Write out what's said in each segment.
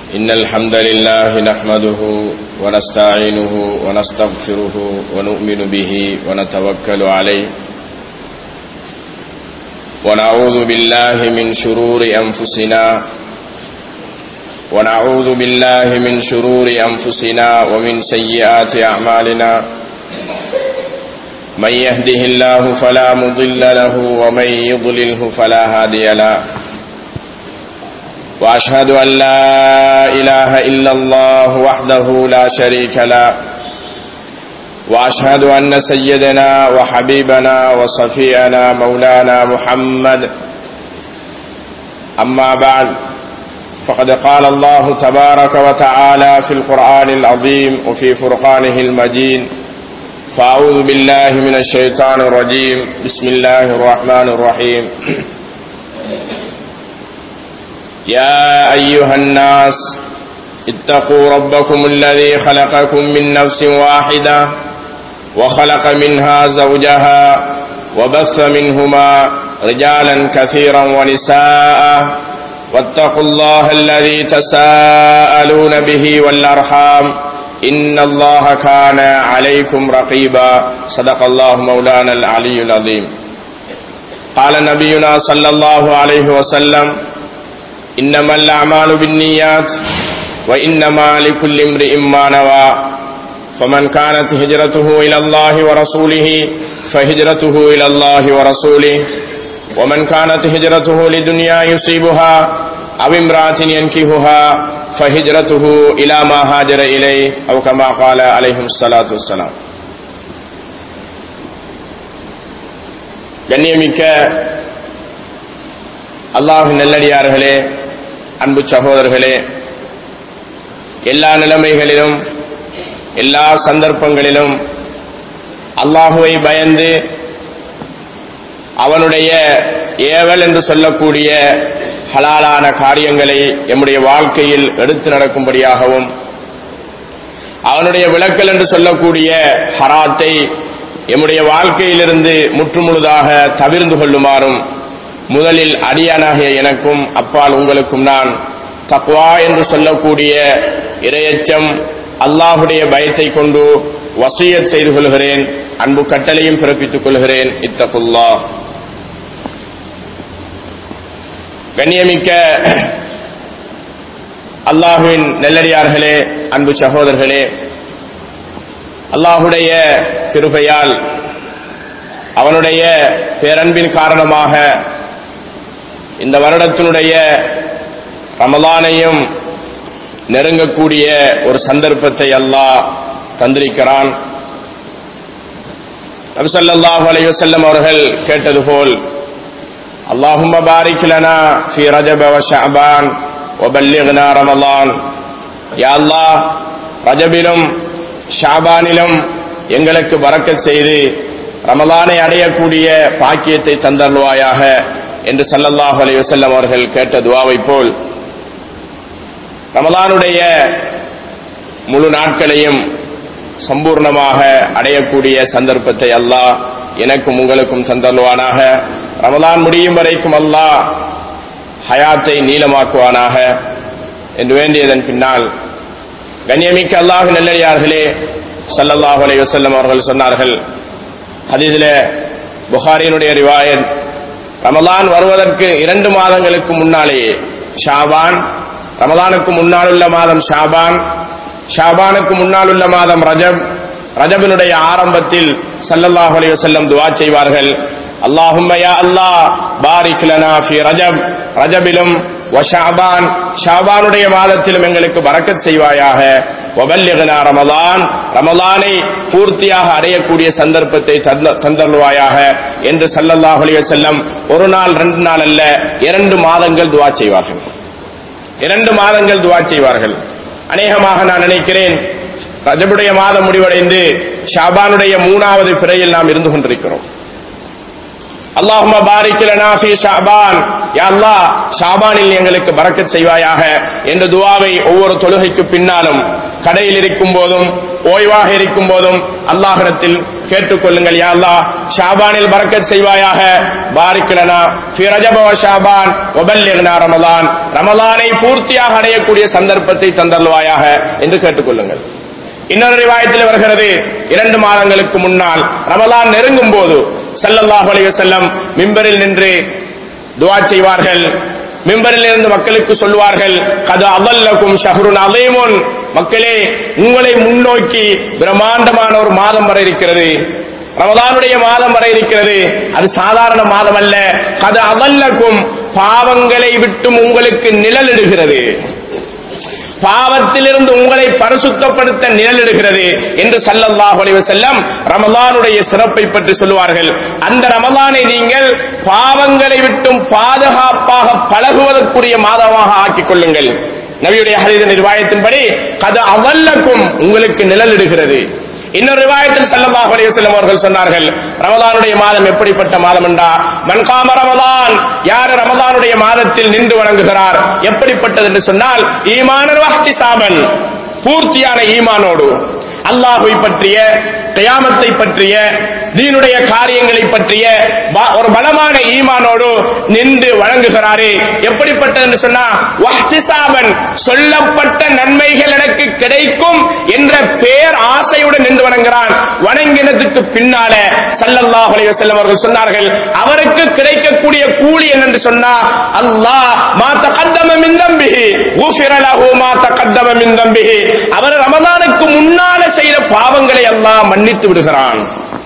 إن الحمد لله نحمده ونستعينه ونستغفره ونؤمن به ونتوكل عليه ونعوذ بالله من شرور أنفسنا ونعوذ بالله من شرور أنفسنا ومن سيئات أعمالنا من يهده الله فلا مضل له ومن يضلله فلا هادي له واشهد ان لا اله الا الله وحده لا شريك له واشهد ان سيدنا وحبيبنا وصفينا مولانا محمد اما بعد فقد قال الله تبارك وتعالى في القران العظيم وفي فرقانه المجيد فاعوذ بالله من الشيطان الرجيم بسم الله الرحمن الرحيم يا أيها الناس اتقوا ربكم الذي خلقكم من نفس واحدة وخلق منها زوجها وبث منهما رجالا كثيرا ونساء واتقوا الله الذي تساءلون به والأرحام إن الله كان عليكم رقيبا صدق الله مولانا العلي العظيم قال نبينا صلى الله عليه وسلم إنما الأعمال بالنيات وإنما لكل امرئ ما نوى فمن كانت هجرته إلى الله ورسوله فهجرته إلى الله ورسوله ومن كانت هجرته لدنيا يصيبها أو امرأة ينكهها فهجرته إلى ما هاجر إليه أو كما قال عليه الصلاة والسلام கண்ணியமிக்க அல்லாஹ் நல்லடியார்களே அன்பு சகோதரர்களே எல்லா நிலைமைகளிலும் எல்லா சந்தர்ப்பங்களிலும் அல்லாஹுவை பயந்து அவனுடைய ஏவல் என்று சொல்லக்கூடிய ஹலாலான காரியங்களை எம்முடைய வாழ்க்கையில் எடுத்து நடக்கும்படியாகவும் அவனுடைய விளக்கல் என்று சொல்லக்கூடிய ஹராத்தை எம்முடைய வாழ்க்கையிலிருந்து முற்றுமுழுதாக தவிர்ந்து கொள்ளுமாறும் முதலில் அடியானாகிய எனக்கும் அப்பால் உங்களுக்கும் நான் தக்வா என்று சொல்லக்கூடிய இரையச்சம் அல்லாஹுடைய பயத்தை கொண்டு வசியத் செய்து கொள்கிறேன் அன்பு கட்டளையும் பிறப்பித்துக் கொள்கிறேன் இத்தகுல்லா கண்ணியமிக்க அல்லாஹுவின் நெல்லடியார்களே அன்பு சகோதரர்களே அல்லாஹுடைய கிருபையால் அவனுடைய பேரன்பின் காரணமாக இந்த வருடத்தினுடைய ரமலானையும் நெருங்கக்கூடிய ஒரு சந்தர்ப்பத்தை அல்லாஹ் தந்திருக்கிறான் நபிசல்லாஹு அலைவசல்லம் அவர்கள் கேட்டது போல் اللهم بارك لنا في رجب وشعبان وبلغنا رمضان يا الله ரஜபிலும் ஷாபானிலும் எங்களுக்கு பறக்கத் செய்து ரமலானை அடையக்கூடிய பாக்கியத்தை தந்தருவாயாக என்று சல்லல்லாஹு அலைஹி வஸல்லம் அவர்கள் கேட்ட துவாவை போல் ரமலானுடைய முழு நாட்களையும் சம்பூர்ணமாக அடையக்கூடிய சந்தர்ப்பத்தை அல்லாஹ் எனக்கும் உங்களுக்கும் தந்தல்வானாக ரமலான் முடியும் வரைக்கும் அல்லாஹ் ஹயாத்தை நீளமாக்குவானாக என்று வேண்டியதன் பின்னால் கண்ணியமிக்க அல்லாஹ் நல்லடியார்களே சல்லல்லாஹு அலைஹி வஸல்லம் அவர்கள் சொன்னார்கள் ஹதீஸில் புகாரியினுடைய ரிவாயத் ரமலான் வருவதற்கு இரண்டு மாதங்களுக்கு முன்னாலேயே ஷாபான் ரமலானுக்கு முன்னால் உள்ள மாதம் ஷாபான் ஷாபானுக்கு முன்னால் உள்ள மாதம் ரஜப் ரஜபினுடைய ஆரம்பத்தில் சல்லல்லாஹு அலைஹி வஸல்லம் துஆ செய்வார்கள் அல்லாஹும்ம யா அல்லாஹ் பாரிக் லனா ஃபி ரஜப் ரஜபிலும் வஷாபான் ஷாபானுடைய மாதத்திலும் எங்களுக்கு பரக்கத் செய்வாயாக வபல்லிகனா ரமலான் ரமலானை பூர்த்தியாக அடையக்கூடிய சந்தர்ப்பத்தை தந்தருவாயாக என்று சல்லல்லாஹு அலைஹி வஸல்லம் ஒரு நாள் ரெண்டு நாள் அல்ல இரண்டு மாதங்கள் துவா செய்வார்கள் இரண்டு மாதங்கள் துவா செய்வார்கள் அநேகமாக நான் நினைக்கிறேன் ரஜபுடைய மாதம் முடிவடைந்து ஷாபானுடைய மூணாவது பிறையில் நாம் இருந்து கொண்டிருக்கிறோம் அல்லாஹும பாரிக்கிலனா ஃபி ஷாபான் யா அல்லாஹ் ஷாபானில் எங்களுக்கு பரக்கத் செய்வாயாக என்ற துவாவை ஒவ்வொரு தொழுகைக்கு பின்னாலும் கடையில் இருக்கும் போதும் ஓய்வாக இருக்கும் போதும் அல்லாஹிடத்தில் கேட்டுக்கொள்ளுங்கள் யா அல்லாஹ் ஷாபானில் பரக்கத் செய்வாயாக பாரிக்கலனா ஃபி ரஜப வ ஷாபான் வபல்லிக்னா ரமலான் ரமலானை பூர்த்தியாக அடையக்கூடிய சந்தர்ப்பத்தை தந்தல்வாயாக என்று கேட்டுக்கொள்ளுங்கள் இன்னொரு ரிவாயத்தில் வருகிறது இரண்டு மாதங்களுக்கு முன்னால் ரமலான் நெருங்கும் போது ஸல்லல்லாஹு அலைஹி வஸல்லம் மிம்பரில் நின்று துஆ செய்வார்கள் மிம்பரில் இருந்து மக்களுக்கு சொல்வார்கள் கது அதல்லக்கும் ஷஹ்ருன் அதீமுன் மக்களே உங்களை முன்னோக்கி பிரம்மாண்டமான ஒரு மாதம் வர இருக்கிறது ரமதானுடைய மாதம் வர இருக்கிறது அது சாதாரண மாதம் அல்ல கது அதல்லக்கும் பாவங்களை விட்டும் உங்களுக்கு நிழலிடுகிறது பாவத்திலிருந்து உங்களை பரிசுத்தப்படுத்த நிழலிடுகிறது என்று சல்லல்லாஹு அலைஹி வஸல்லம் ரமலானுடைய சிறப்பை பற்றி சொல்லுவார்கள் அந்த ரமலானை நீங்கள் பாவங்களை விட்டும் பாதுகாப்பாக பழகுவதற்குரிய மாதமாக ஆக்கிக் கொள்ளுங்கள் நபியுடைய ஹதீத நிர்வாயத்தின்படி கது அவல்லக்கும் உங்களுக்கு நிழலிடுகிறது இன்னொரு ரிவாயத்தில் ஸல்லல்லாஹு அலைஹி வஸல்லம் அவர்கள் சொன்னார்கள் ரமலானுடைய மாதம் எப்படிப்பட்ட மாதம் என்றா மன்காம ரமலான் யார் ரமலானுடைய மாதத்தில் நின்று வணங்குகிறார் எப்படிப்பட்டது என்று சொன்னால் ஈமானன் வஹ்தி சாமன் பூர்த்தியான ஈமானோடு அல்லாஹுவை பற்றிய கயாமத்தை பற்றிய தீனுடைய காரியங்களை பற்றிய ப- ஒரு பலமான ஈமானோடு நின்று வழங்குகிறாரே எப்படிப்பட்டது என்று சொன்னா வஹ்திசாபன் சொல்லப்பட்ட நன்மைகள் எனக்கு கிடைக்கும் என்ற பேர் ஆசையுடன் நின்று வணங்குகிறான் வணங்கினதுக்கு பின்னால ஸல்லல்லாஹு அலைஹி வஸல்லம் அவர்கள் சொன்னார்கள் அவருக்கு கிடைக்கக்கூடிய கூலி என்னென்று சொன்னா அல்லாஹ் மா தகத்தம மின் தம்பிஹி குஃபிர லஹு மா தகத்தம மின் தம்பிஹி அவர் ரமலானுக்கு முன்னால செய்த பாவங்களை அல்லாஹ் மன்னித்து விடுகிறான்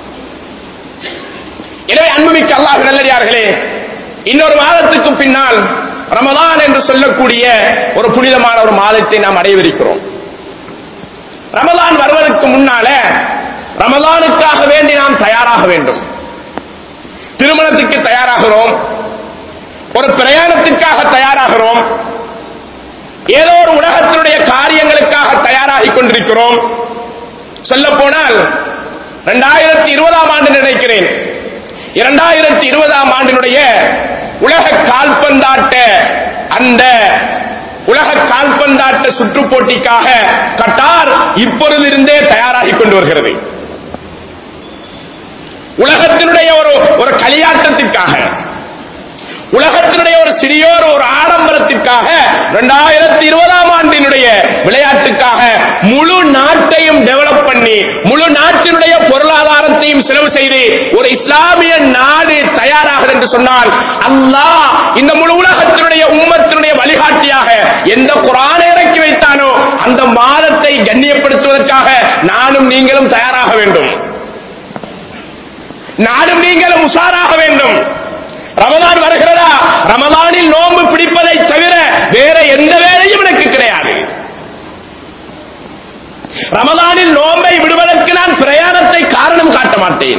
எனவே அன்புமிக்க அல்லாஹ் நல்லடியார்களே இன்னொரு மாதத்துக்கு பின்னால் ரமலான் என்று சொல்லக்கூடிய ஒரு புனிதமான ஒரு மாதத்தை நாம் அடையவிருக்கிறோம் ரமலான் வருவதற்கு முன்னால ரமலானுக்காக வேண்டி நாம் தயாராக வேண்டும் திருமணத்துக்கு தயாராகிறோம் ஒரு பிரயாணத்திற்காக தயாராகிறோம் ஏதோ ஒரு உலகத்தினுடைய காரியங்களுக்காக தயாராகிக் கொண்டிருக்கிறோம் சொல்ல போனால் இரண்டாயிரத்தி இருபதாம் ஆண்டு நினைக்கிறேன் இரண்டாயிரத்தி இருபதாம் ஆண்டினுடைய உலக கால்பந்தாட்ட அந்த உலக கால்பந்தாட்ட சுற்றுப் போட்டிக்காக கட்டார் இப்பொழுதிருந்தே தயாராகிக் கொண்டு வருகிறது உலகத்தினுடைய ஒரு ஒரு களியாட்டத்திற்காக உலகத்தினுடைய ஒரு சிறியோர் ஒரு ஆடம்பரத்திற்காக இரண்டாயிரத்தி இருபதாம் ஆண்டினுடைய விளையாட்டுக்காக முழு நாட்டையும் டெவலப் பண்ணி முழு நாட்டினுடைய பொருளாதாரத்தையும் செலவு செய்து ஒரு இஸ்லாமிய நாடு தயாராகிறது என்று சொன்னால் அல்லாஹ் இந்த முழு உலகத்தினுடைய உம்மத்தினுடைய வழிகாட்டியாக எந்த குரானை இறக்கி வைத்தானோ அந்த மாதத்தை கண்ணியப்படுத்துவதற்காக நானும் நீங்களும் தயாராக வேண்டும் நானும் நீங்களும் உஷாராக வேண்டும் ரமதான் வருகிறதா ரமதானில் நோன்பு பிடிப்பதை தவிர வேற எந்த வேலையும் எனக்கு கிடையாது ரமதானில் நோன்பை விடுவதற்கு நான் பிரயாணத்தை காரணம் காட்ட மாட்டேன்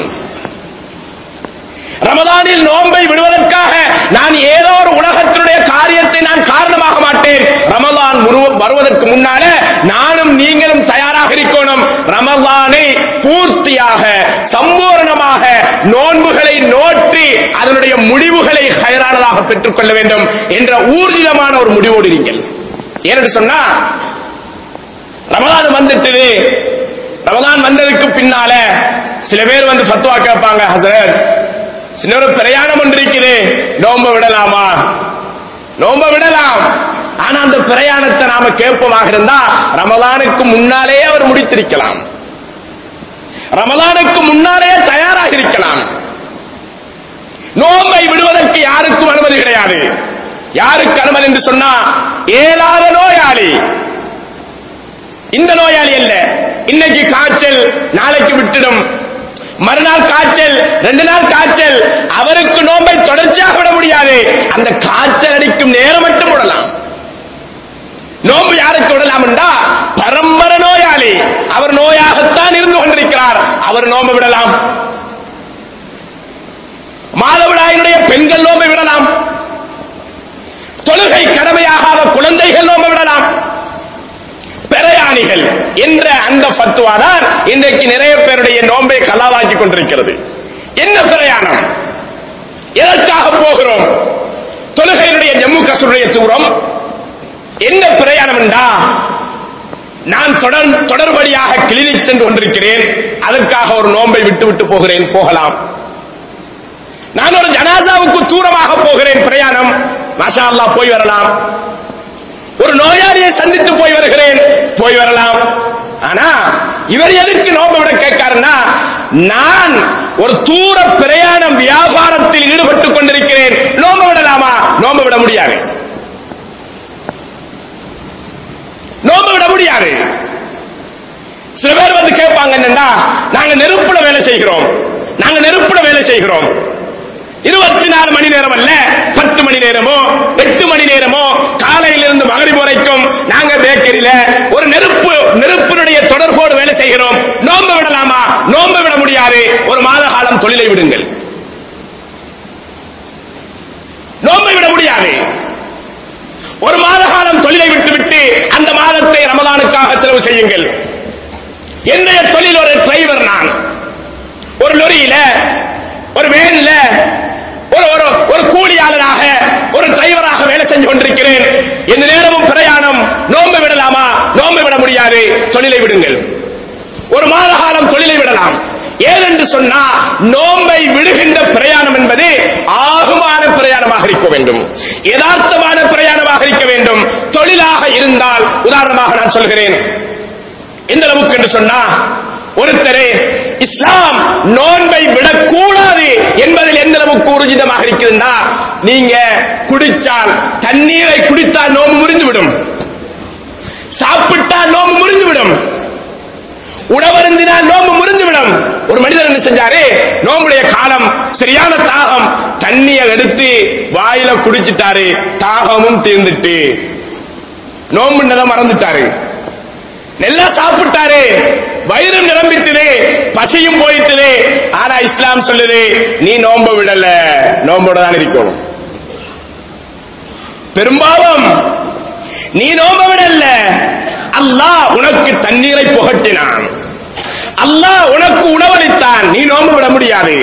ரமதானில் நோன்பை விடுவதற்காக நான் ஏதோ ஒரு உலகத்தினுடைய காரியத்தை நான் காரணமாக மாட்டேன் ரமதான் முழு- வருவதற்கு முன்னால நானும் நீங்களும் தயாராக இருக்கணும் ரமதானை பூர்த்தியாக சம்பூர்ணமாக நோன்புகளை நோற்றி அதனுடைய முடிவுகளை ஹைரானதாக பெற்றுக்கொள்ள வேண்டும் என்ற ஊர்ஜிதமான ஒரு முடிவோடு நீங்கள் ஏனென்று சொன்னா ரமதான் வந்துட்டது ரமதான் வந்ததுக்கு பின்னால சில பேர் வந்து ஃபத்வா கேட்பாங்க ஹசரத் சின்ன ஒரு பிரயாணம் ஒன்று இருக்குது நோம்ப விடலாமா நோம்ப விடலாம் ஆனா அந்த பிரயாணத்தை நாம கேட்போமாக இருந்தா ரமலானுக்கு முன்னாலே அவர் முடித்திருக்கலாம் ரமலானுக்கு முன்னாலே தயாராக இருக்கலாம் நோம்பை விடுவதற்கு யாருக்கும் அனுமதி கிடையாது யாருக்கு அனுமதி என்று சொன்னா ஏழாத நோயாளி இந்த நோயாளி அல்ல இன்னைக்கு காய்ச்சல் நாளைக்கு விட்டுடும் மறுநாள் காய்ச்சல் ரெண்டு நாள் காய்ச்சல் அவருக்கு நோம்பை தொடர்ச்சியாக விட முடியாது அந்த காய்ச்சல் அடிக்கும் நேரம் மட்டும் விடலாம் நோம்பு யாருக்கு விடலாம் என்றா பரம்பரை நோயாளி அவர் நோயாகத்தான் இருந்து கொண்டிருக்கிறார் அவர் நோம்பு விடலாம் மாதவிடாயினுடைய பெண்கள் நோம்பை விடலாம் தொழுகை கடமையாகாத குழந்தைகள் நோம்பு விடலாம் பிரயாணிகள் என்ற அந்த ஃபத்வா தான் இன்றைக்கு நிறைய பேருடைய நோன்பை கலாவாக்கி கொண்டிருக்கிறது என்ன பிரயாணம் எதற்காக போகிறோம் தொழுகையினுடைய ஜம்மு காஷ்மீருடைய தூரம் என்ன பிரயாணம் என்றா நான் தொடர் தொடர்படியாக கிளினிக் சென்று கொண்டிருக்கிறேன் அதற்காக ஒரு நோன்பை விட்டு விட்டு போகிறேன் போகலாம் நான் ஒரு ஜனாசாவுக்கு தூரமாக போகிறேன் பிரயாணம் மாஷா அல்லாஹ் போய் வரலாம் ஒரு நோயாளியை சந்தித்து போய் வருகிறேன் போய் வரலாம் ஆனா இவர் எதுக்கு நோம்பு விட கேட்காருன்னா நான் ஒரு தூர பிரயாணம் வியாபாரத்தில் ஈடுபட்டுக் கொண்டிருக்கிறேன் நோம்பு விடலாமா நோம்பு விட முடியாது நோம்பு விட முடியாது சில பேர் வந்து கேட்பாங்க என்னன்னா நாங்க நெருப்புல வேலை செய்கிறோம் நாங்க நெருப்புல வேலை செய்கிறோம் இருபத்தி நாலு மணி நேரம் அல்ல பத்து மணி நேரமோ எட்டு மணி நேரமோ காலையிலிருந்து மகரிப் வரைக்கும் நாங்க பேக்கரியில ஒரு நெருப்பு நெருப்பினுடைய தொடர்போடு வேலை செய்கிறோம் நோன்பு விடலாமா நோன்பு விட முடியாது ஒரு மாத காலம் தொழிலை விடுங்கள் நோன்பை விட முடியாது ஒரு மாத காலம் தொழிலை விட்டுவிட்டு அந்த மாதத்தை ரமதானுக்காக செலவு செய்யுங்கள் என்னுடைய தொழில் ஒரு டிரைவர் நான் ஒரு லொரியில ஒரு வேன்ல ஒரு ஒரு ஒரு கூலியாளராக ஒரு டிரைவராக வேலை செஞ்சு கொண்டிருக்கிறேன் இந்த நேரமும் பிரயாணம் நோன்பு விடலாமா நோன்பு விட முடியாது தொழிலை விடுங்கள் ஒரு மாத காலம் தொழிலை விடலாம் ஏனென்று சொன்னா நோன்பை விடுகின்ற பிரயாணம் என்பது ஆகுமான பிரயாணமாக இருக்க வேண்டும் யதார்த்தமான பிரயாணமாக இருக்க வேண்டும் தொழிலாக இருந்தால் உதாரணமாக நான் சொல்கிறேன் எந்த அளவுக்கு என்று சொன்னா ஒருத்தரே இஸ்லாம் நோன்பை விடக்கூடாது என்பதில் எந்த அளவுக்கு ஊர்ஜிதமாக இருக்குதுன்னா நீங்க குடித்தால் தண்ணீரை குடித்தால் நோம்பு முறிந்துவிடும் சாப்பிட்டால் நோம்பு முறிந்துவிடும் உணவருந்தினால் நோம்பு முறிந்துவிடும் ஒரு மனிதர் என்ன செஞ்சாரு நோம்புடைய காலம் சரியான தாகம் தண்ணியை எடுத்து வாயில குடிச்சிட்டாரு தாகமும் தீர்ந்துட்டு நோம்புன்றதை மறந்துட்டாரு நல்லா சாப்பிட்டாரு வயிறு நிரம்பிட்டுது பசியும் போயிட்டுது ஆனா இஸ்லாம் சொல்லுது நீ நோம்ப விடல நோம்போட தான் இருக்கணும் பெரும்பாலும் நீ நோம்ப விடல அல்லாஹ் உனக்கு தண்ணீரை புகட்டினான் அல்லாஹ் உனக்கு உணவளித்தான் நீ நோம்பு விட முடியாது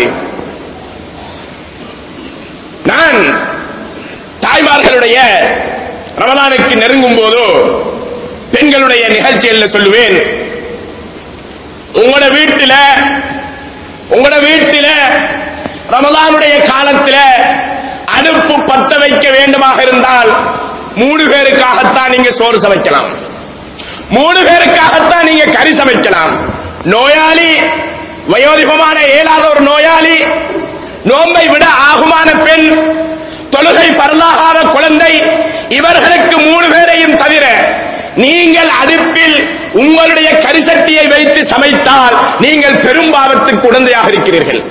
நான் தாய்மார்களுடைய ரமலானுக்கு நெருங்கும் போது பெண்களுடைய நிகழ்ச்சிகள்ல சொல்லுவேன் உங்களோட வீட்டில உங்களோட வீட்டில ரமலானுடைய காலத்துல அடுப்பு பத்த வைக்க வேண்டுமாக இருந்தால் மூணு பேருக்காகத்தான் நீங்க சோறு சமைக்கலாம் மூணு பேருக்காகத்தான் நீங்க கறி சமைக்கலாம் நோயாளி வயோதிபமான இயலாத ஒரு நோயாளி நோன்பை விட ஆகுமான பெண் தொழுகை பரலாகாத குழந்தை இவர்களுக்கு மூணு பேரையும் தவிர நீங்கள் அடுப்பில் உங்களுடைய கரிசட்டியை வைத்து சமைத்தால் நீங்கள் பெரும் பாவத்துக்கு உடந்தையாக இருக்கிறீர்கள்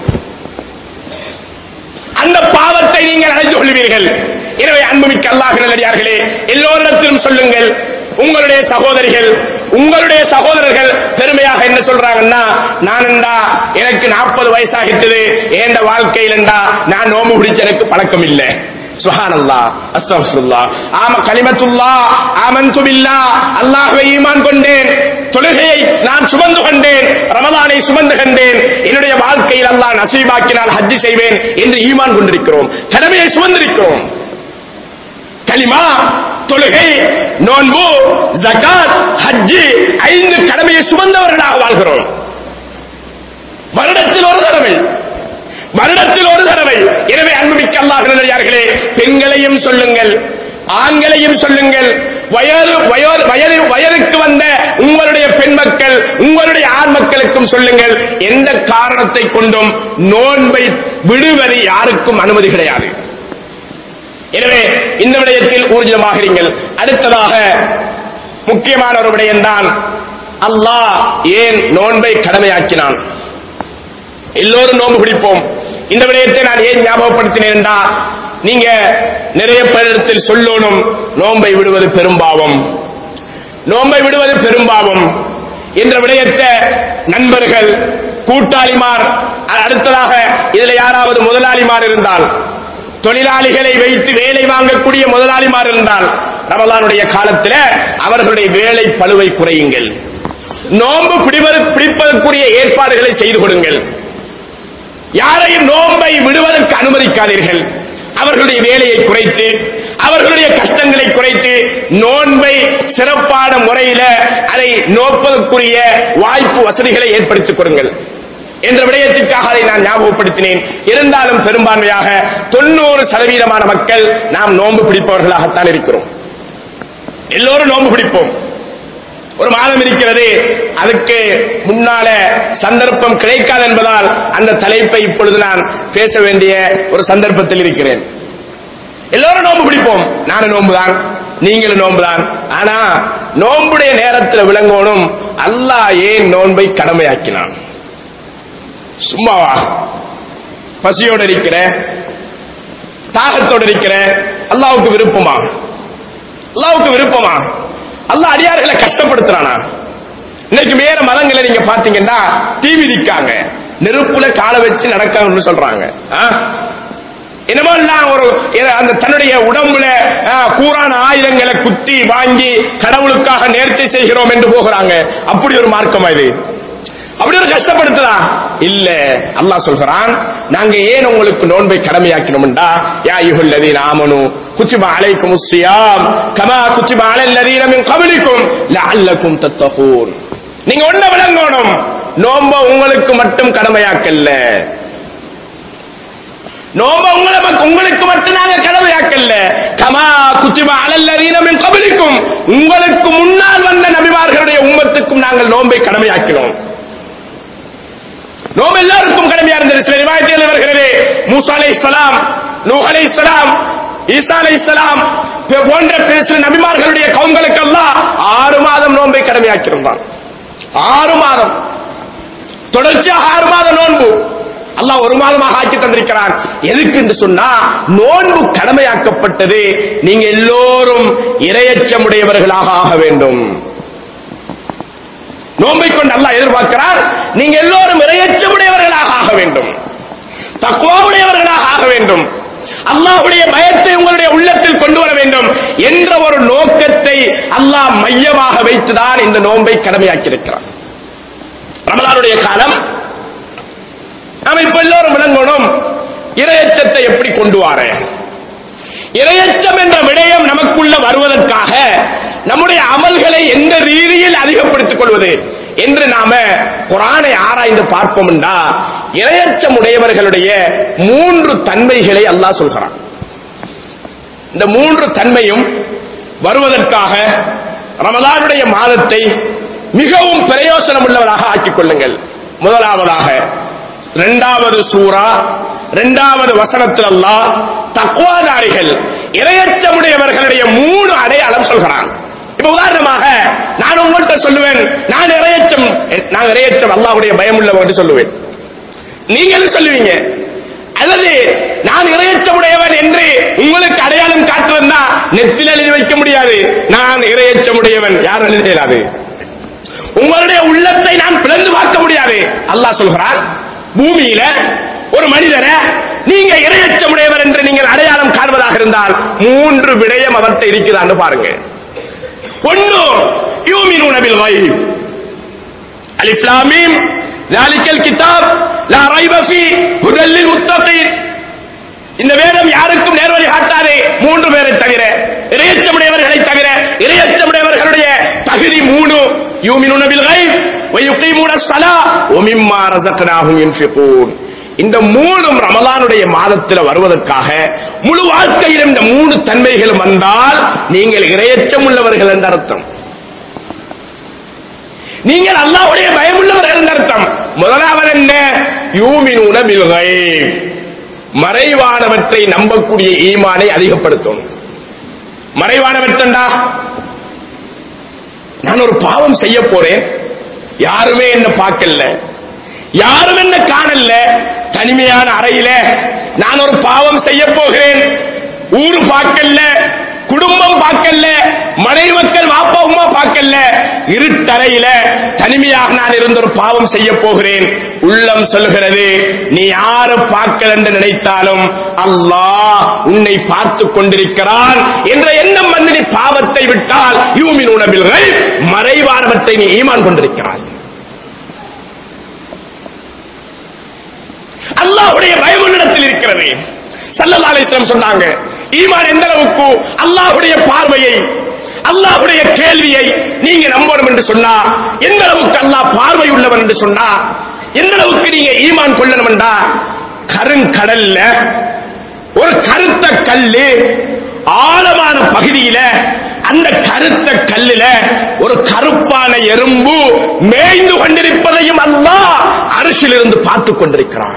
அந்த பாவத்தை நீங்கள் அடைந்து கொள்வீர்கள் எனவே அன்புமிக்க அல்லாஹ் நல்லடியார்களே எல்லோரிடத்திலும் சொல்லுங்கள் உங்களுடைய சகோதரிகள் உங்களுடைய சகோதரர்கள் பெருமையாக என்ன சொல்றாங்கன்னா நான் என்றா எனக்கு நாற்பது வயசாகிட்டது ஏண்ட வாழ்க்கையில் என்றா நான் நோம்பு பிடிச்ச எனக்கு பழக்கம் இல்லை சுஹானல்லா அஸ்தக்ஃபிருல்லாஹ் ஆம கலிமத்துல்லா ஆமன்து பில்லாஹ் அல்லாஹ்வை ஈமான் கொண்டேன் தொழுகையை நான் சுமந்து கொண்டேன் ரமலானை சுமந்து கொண்டேன் என்னுடைய வாழ்க்கையில் அல்லாஹ் நசீபாக்கினால் ஹஜ்ஜி செய்வேன் என்று ஈமான் கொண்டிருக்கிறோம் கடமையை சுமந்திருக்கிறோம் கலிமா தொழுகை நோன்பு ஜகாத் ஹஜ்ஜி ஐந்து கடமையை சுமந்தவர்களாக வாழ்கிறோம் வருடத்தில் ஒரு தடவை வருடத்தில் ஒரு தடவை எனவே அன்புமிக்க அல்லாஹ் நல்லடியார்களே பெண்களையும் சொல்லுங்கள் ஆண்களையும் சொல்லுங்கள் வயது வயது வயது வயதுக்கு வந்த உங்களுடைய பெண் மக்கள் உங்களுடைய ஆண் மக்களுக்கும் சொல்லுங்கள் எந்த காரணத்தை கொண்டும் நோன்பை விடுவது யாருக்கும் அனுமதி கிடையாது எனவே இந்த விடயத்தில் ஊர்ஜிதமாக இருங்கள் அடுத்ததாக முக்கியமான ஒரு விடயம்தான் அல்லாஹ் ஏன் நோன்பை கடமையாக்கினான் எல்லோரும் நோன்பு பிடிப்போம் இந்த விடயத்தை நான் ஏன் ஞாபகப்படுத்தினேன் என்றா நீங்க நிறைய பேரிடத்தில் சொல்லணும் நோன்பை விடுவது பெரும்பாவம் நோன்பை விடுவது பெரும்பாவம் என்ற விடயத்தை நண்பர்கள் கூட்டாளிமார் அடுத்ததாக இதுல யாராவது முதலாளிமார் இருந்தால் தொழிலாளிகளை வைத்து வேலை வாங்கக்கூடிய முதலாளிமார் இருந்தால் ரமலானுடைய காலத்தில் அவர்களுடைய வேலை பழுவை குறையுங்கள் நோன்பு பிடிவது பிடிப்பதற்குரிய ஏற்பாடுகளை செய்து கொடுங்கள் யாரையும் நோன்பை விடுவதற்கு அனுமதிக்காதீர்கள் அவர்களுடைய வேலையை குறைத்து அவர்களுடைய கஷ்டங்களை குறைத்து நோன்பை சிறப்பான முறையில அதை நோப்பதற்குரிய வாய்ப்பு வசதிகளை ஏற்படுத்திக் கொடுங்கள் என்ற விடயத்திற்காக அதை நான் ஞாபகப்படுத்தினேன் இருந்தாலும் பெரும்பான்மையாக தொண்ணூறு சதவீதமான மக்கள் நாம் நோன்பு பிடிப்பவர்களாகத்தான் இருக்கிறோம் எல்லோரும் நோன்பு பிடிப்போம் ஒரு மாதம் இருக்கிறது அதுக்கு முன்னால சந்தர்ப்பம் கிடைக்காது என்பதால் அந்த தலைப்பை இப்பொழுது நான் பேச வேண்டிய ஒரு சந்தர்ப்பத்தில் இருக்கிறேன் எல்லோரும் நோன்பு பிடிப்போம் நானும் நோன்புதான் நீங்களும் நோன்புதான் ஆனா நோன்புடைய நேரத்தில் விளங்கணும் அல்லாஹ் ஏன் நோன்பை கடமையாக்கினான் சும்மாவா பசியோடு இருக்கிற தாகத்தோடு இருக்கிற அல்லாவுக்கு விருப்பமா அல்லாவுக்கு விருப்பமா அல்லாஹ் அடியார்களை கஷ்டப்படுத்துறானா இன்னைக்கு வேற மதங்களை நீங்க பாத்தீங்கன்னா தீ மிதிக்காங்க நெருப்புல காலை வச்சு நடக்காங்கன்னு சொல்றாங்க ஆ? என்னமோ எல்லாம் ஒரு எ- அந்த தன்னுடைய உடம்புல ஆ, கூரான ஆயுதங்களை குத்தி வாங்கி கடவுளுக்காக நேர்த்தி செய்கிறோம் என்று போகிறாங்க அப்படி ஒரு மார்க்கமா இது அப்படி ஒரு கஷ்டப்படுத்துதா இல்ல அல்லாஹ் சொல்கிறான் நாங்க ஏன் உங்களுக்கு நோன்பை கடமையாக்கினோம்டா யா யுஹல்லதீன ஆமனு குத்திப அலைக்கும் சியாம் கமா குத்திப அலல் லதீன மின் கப்லிக்கும் லஅல்லக்கும் தத்தகூன் நீங்க ஒண்ண விளங்கணும் நோன்ப உங்களுக்கு மட்டும் கடமையாக்கல்ல நோம்ப உங்களை மக்- உங்களுக்கு மட்டும் நாங்க கடமையாக்கல்ல கமா குத்திப அலல் லதீன மின் கப்லிக்கும் உங்களுக்கு முன்னால் வந்த நபிமார்களுடைய உம்மத்துக்கும் நாங்கள் நோன்பை கடமையாக்கினோம் நோம் எல்லாருக்கும் கடமையா இருந்தது சில ரிவாயத்தில் வருகிறது மூசா அலை இஸ்லாம் நூஹ் அலை இஸ்லாம் ஈசா அலை இஸ்லாம் போன்ற பிற சில நபிமார்களுடைய கவுங்களுக்கெல்லாம் ஆறு மாதம் நோன்பை கடமையாக்கியிருந்தான் ஆறு மாதம் தொடர்ச்சியாக ஆறு மாதம் நோன்பு அல்லாஹ் ஒரு மாதமாக ஆக்கி தந்திருக்கிறான் எதுக்கு என்று சொன்னா நோன்பு கடமையாக்கப்பட்டது நீங்க எல்லோரும் இரையச்சமுடையவர்களாக ஆக வேண்டும் நோன்பை கொண்டு அல்லாஹ் எதிர்பார்க்கிறார் நீங்க எல்லோரும் இரையச்சமுடையவர்களாக ஆக வேண்டும் தக்குவாவுடையவர்களாக ஆக வேண்டும் அல்லாஹ்வுடைய பயத்தை உங்களுடைய உள்ளத்தில் கொண்டு வர வேண்டும் என்ற ஒரு நோக்கத்தை அல்லாஹ் மையமாக வைத்துதான் இந்த நோன்பை கடமையாக்கியிருக்கிறார் ரமலானுடைய காலம் நாம இப்ப எல்லோரும் விளங்கணும் இரையச்சத்தை எப்படி கொண்டு வார இரையச்சம் என்ற விடயம் நமக்குள்ள வருவதற்காக நம்முடைய அமல்களை எந்த ரீதியில் அதிகப்படுத்திக் கொள்வது என்று நாம குரானை ஆராய்ந்து பார்ப்போம்டா இரையச்சம் உடையவர்களுடைய மூன்று தன்மைகளை அல்லாஹ் சொல்கிறான் இந்த மூன்று தன்மையும் வருவதற்காக ரமலானுடைய மாதத்தை மிகவும் பிரயோசனம் உள்ளவராக ஆக்கிக் கொள்ளுங்கள் முதலாவதாக இரண்டாவது சூரா இரண்டாவது வசனத்தில் அல்லாஹ் தக்குவாதாரிகள் இரையச்சமுடையவர்களுடைய மூணு அடையாளம் சொல்கிறான் இப்ப உதாரணமாக நான் உங்கள்கிட்ட சொல்லுவேன் நான் இரையச்சம் நான் இரையச்சம் அல்லாஹ்வுடைய பயம் உள்ளவன் என்று சொல்லுவேன் நீங்க என்ன சொல்லுவீங்க அல்லது நான் இரையச்சமுடையவன் என்று உங்களுக்கு அடையாளம் காட்டுவதா நெத்தில் எழுதி வைக்க முடியாது நான் இரையச்சமுடையவன் யார் எழுத இயலாது உங்களுடைய உள்ளத்தை நான் பிளந்து பார்க்க முடியாது அல்லாஹ் சொல்கிறான் பூமியில ஒரு மனிதரை நீங்க இரையச்சமுடையவர் என்று நீங்கள் அடையாளம் காண்பதாக இருந்தால் மூன்று விடயம் அவர்கிட்ட இருக்குதான்னு பாருங்க ஒன்னு யூமினூன பில் கைப் அலிஃப் லாம் மீம் ذلك الكتاب لا ريب فيه هدى للمتقين இந்த வேதம் யாருக்கும் நேர்வழி காட்டாதே மூன்று பேரை தவிர இரையச்சமுடையவர்களை தவிர இரையச்சமுடையவர்களுடைய தகுதி மூணு யூமினுன பில் கைப் வயுகீமுன ஸலா வமிம்மா ரஸக்னாஹும் யுன்ஃபிகூன் இந்த மூணும் ரமலானுடைய மாதத்தில் வருவதற்காக முழு வாழ்க்கையில் இந்த மூணு தன்மைகளும் வந்தால் நீங்கள் இரையச்சம் உள்ளவர்கள் என்ற அர்த்தம் நீங்கள் அல்லாஹ்வுடைய பயமுள்ளவர்கள் என்ற அர்த்தம் முதலாவது என்ன யூமினூன பில் கைப் மறைவானவற்றை நம்பக்கூடிய ஈமானை அதிகப்படுத்தும் மறைவானவற்றண்டா நான் ஒரு பாவம் செய்ய போறேன் யாருமே என்ன பார்க்கல யாரும் என்ன காணல தனிமையான அறையில நான் ஒரு பாவம் செய்ய போகிறேன் ஊரு பார்க்கல குடும்பம் பார்க்கல மனைவி மக்கள் வாப்பா உமா பார்க்கல இருட்டறையில தனிமையாக நான் இருந்த ஒரு பாவம் செய்ய போகிறேன் உள்ளம் சொல்கிறது நீ யாரு பார்க்கல என்று நினைத்தாலும் அல்லாஹ் உன்னை பார்த்து கொண்டிருக்கிறான் என்ற எண்ணம் வந்து நீ பாவத்தை விட்டால் யூமின் உணவில்கள் மறைவானவற்றை நீ ஈமான் கொண்டிருக்கிறாய் அல்லாஹ்வுடைய பயம் உன்னிடத்தில் இருக்கிறது சல்லல்லாஹு அலைஹி வஸல்லம் சொன்னாங்க ஈமான் எந்த அளவுக்கு அல்லாஹ்வுடைய பார்வையை அல்லாஹ்வுடைய கேள்வியை நீங்க நம்பணும் என்று சொன்னா எந்த அளவுக்கு அல்லாஹ் பார்வை உள்ளவன் என்று சொன்னா எந்த அளவுக்கு நீங்க ஈமான் கொள்ளணும் என்றா கருங்கடல்ல ஒரு கருத்த கல்லு ஆழமான பகுதியில அந்த கருத்த கல்லுல ஒரு கருப்பான எறும்பு மேய்ந்து கொண்டிருப்பதையும் அல்லாஹ் அரிசிலிருந்து பார்த்துக் கொண்டிருக்கிறான்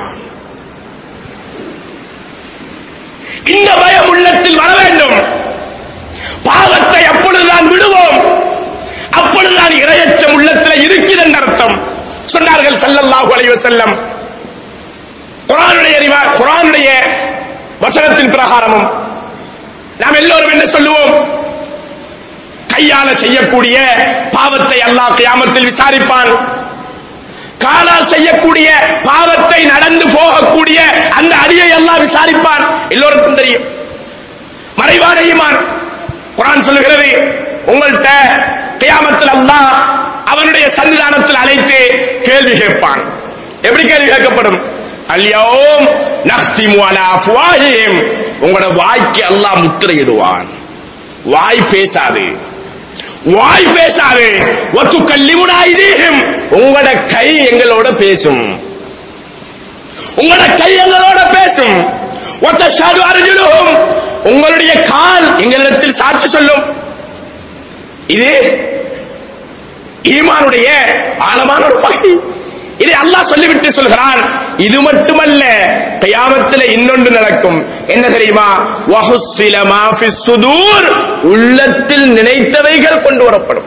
இந்த பயம் உள்ளத்தில் வர வேண்டும் பாவத்தை அப்பொழுதுதான் விடுவோம் அப்பொழுதுதான் இரையச்சம் உள்ளத்தில் இருக்கிறது என்ற அர்த்தம் சொன்னார்கள் ஸல்லல்லாஹு அலைஹி வஸல்லம் குர்ஆனுடைய அறிவா குர்ஆனுடைய வசனத்தின் பிரகாரமும் நாம் எல்லோரும் என்ன சொல்லுவோம் கையால செய்யக்கூடிய பாவத்தை அல்லாஹ் கியாமத்தில் விசாரிப்பான் காலால் செய்யக்கூடிய பாவத்தை நடந்து போகக்கூடிய அந்த அடியை எல்லாம் விசாரிப்பான் எல்லோருக்கும் தெரியும் மறைவான ஈமான் குரான் சொல்லுகிறது உங்கள்கிட்ட கியாமத்தில் அல்லாஹ் அவனுடைய சன்னிதானத்தில் அழைத்து கேள்வி கேட்பான் எப்படி கேள்வி கேட்கப்படும் அல்யோம் நஹ்திமு அலா அஃப்வாஹிஹிம் உங்களோட வாய்க்கு அல்லாஹ் முத்திரையிடுவான் வாய் பேசாது வாய் பேசாது ஒத்து கல்லிமுனா இதீகம் உங்களோட கை எங்களோட பேசும் உங்களோட கை எங்களோட பேசும் ஒத்த ஷாது அருஜுலும் உங்களுடைய கால் எங்களிடத்தில் சாட்சி சொல்லும் இது ஈமானுடைய ஆழமான ஒரு பகுதி இதை அல்லாஹ் சொல்லிவிட்டு சொல்கிறான் இது மட்டுமல்ல கயாமத்தில் இன்னொன்று நடக்கும் என்ன தெரியுமா வஹுஸ்ஸில மா ஃபிஸ் சுதூர் உள்ளத்தில் நினைத்தவைகள் கொண்டு வரப்படும்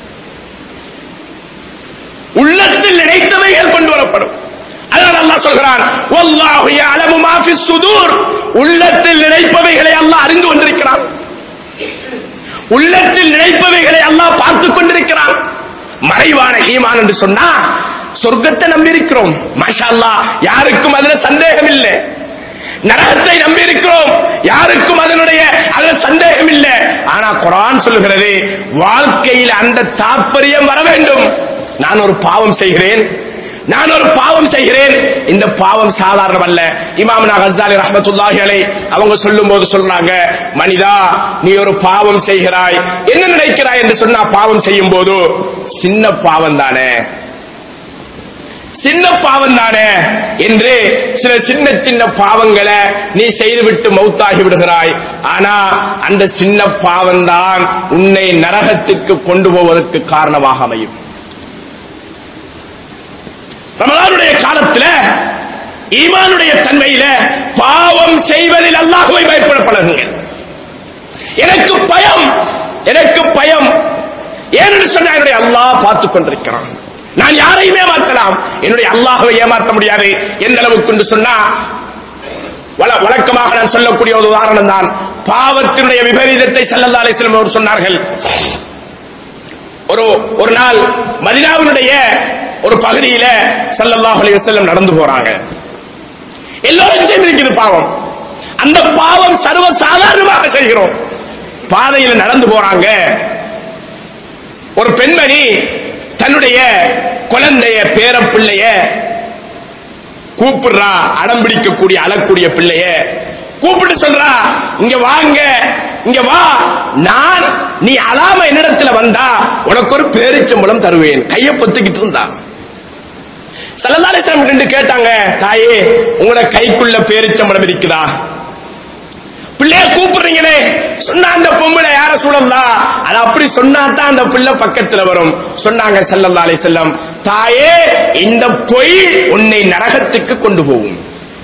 உள்ளத்தில் நினைத்தவைகள் கொண்டு வரப்படும் அதனால் அல்லாஹ் சொல்கிறான் வல்லாஹு யஅலமு மா ஃபிஸ் சுதூர் உள்ளத்தில் நினைப்பவைகளை அல்லாஹ் அறிந்து கொண்டிருக்கிறான் உள்ளத்தில் நினைப்பவைகளை அல்லாஹ் பார்த்துக் கொண்டிருக்கிறான் மறைவான ஈமான் என்று சொன்னா சொர்க்கத்தை நம்பி இருக்கிறோம் மாஷா அல்லாஹ் யாருக்கும் அதுல சந்தேகம் இல்லை நரகத்தை நம்பி இருக்கிறோம் யாருக்கும் அதனுடைய அதுல சந்தேகம் இல்லை ஆனா குரான் சொல்லுகிறது வாழ்க்கையில் அந்த தாற்பயம் வர வேண்டும் நான் ஒரு பாவம் செய்கிறேன் நான் ஒரு பாவம் செய்கிறேன் இந்த பாவம் சாதாரணம் அல்ல இமாம்னா கஸ்ஸாலி ரஹ்மத்துல்லாஹி அலை அவங்க சொல்லும் போது சொல்றாங்க மனிதா நீ ஒரு பாவம் செய்கிறாய் என்ன நினைக்கிறாய் என்று சொன்னா பாவம் செய்யும் போது சின்ன பாவம் தானே சின்ன பாவம் தானே என்று சில சின்ன சின்ன பாவங்களை நீ செய்துவிட்டு மௌத்தாகி விடுகிறாய் ஆனா அந்த சின்ன பாவம் தான் உன்னை நரகத்துக்கு கொண்டு போவதற்கு காரணமாக அமையும் ரமலானுடைய காலத்துல ஈமானுடைய தன்மையில பாவம் செய்வதில் அல்லாஹுவை பயப்பட பழகுங்கள் எனக்கு பயம் எனக்கு பயம் ஏனென்று சொன்னா என்னுடைய அல்லாஹ் பார்த்துக் கொண்டிருக்கிறான் நான் யாரையும் ஏமாற்றலாம் என்னுடைய அல்லாஹ்வை ஏமாற்ற முடியாது எந்த அளவுக்கு என்று சொன்னா வழ- வழக்கமாக நான் சொல்லக்கூடிய ஒரு உதாரணம் தான் பாவத்தினுடைய விபரீதத்தை சல்லல்லா அலிஸ்லம் அவர் சொன்னார்கள் ஒரு ஒரு நாள் மதினாவினுடைய ஒரு பகுதியில ஸல்லல்லாஹு அலைஹி வஸல்லம் நடந்து போறாங்க எல்லோருக்கும் இருக்குது பாவம் அந்த பாவம் சர்வ சாதாரணமாக செய்கிறோம் பாதையில் நடந்து போறாங்க ஒரு பெண்மணி தன்னுடைய குழந்தைய பேர பிள்ளைய கூப்பிடுறா அடம் பிடிக்கக்கூடிய அழக்கூடிய பிள்ளைய கூப்பிட்டு சொல்றா இங்க வாங்க இங்க வா நான் நீ அலாம என்னிடத்துல வந்தா உனக்கு ஒரு பேரிச்சம்பளம் தருவேன் கைய பொத்துக்கிட்டு இருந்தா சல்லல்லாஹு ரெண்டு கேட்டாங்க தாயே உங்களோட கைக்குள்ள பேரிச்சம்பளம் இருக்குதா பிள்ளைய கூப்பிடுறீங்களே சொன்னா அந்த பொம்பளை யார சூழல்லா அது அப்படி சொன்னா தான் அந்த பிள்ளை பக்கத்துல வரும் சொன்னாங்க ஸல்லல்லாஹு அலைஹி வஸல்லம் தாயே இந்த பொய் உன்னை நரகத்துக்கு கொண்டு போகும்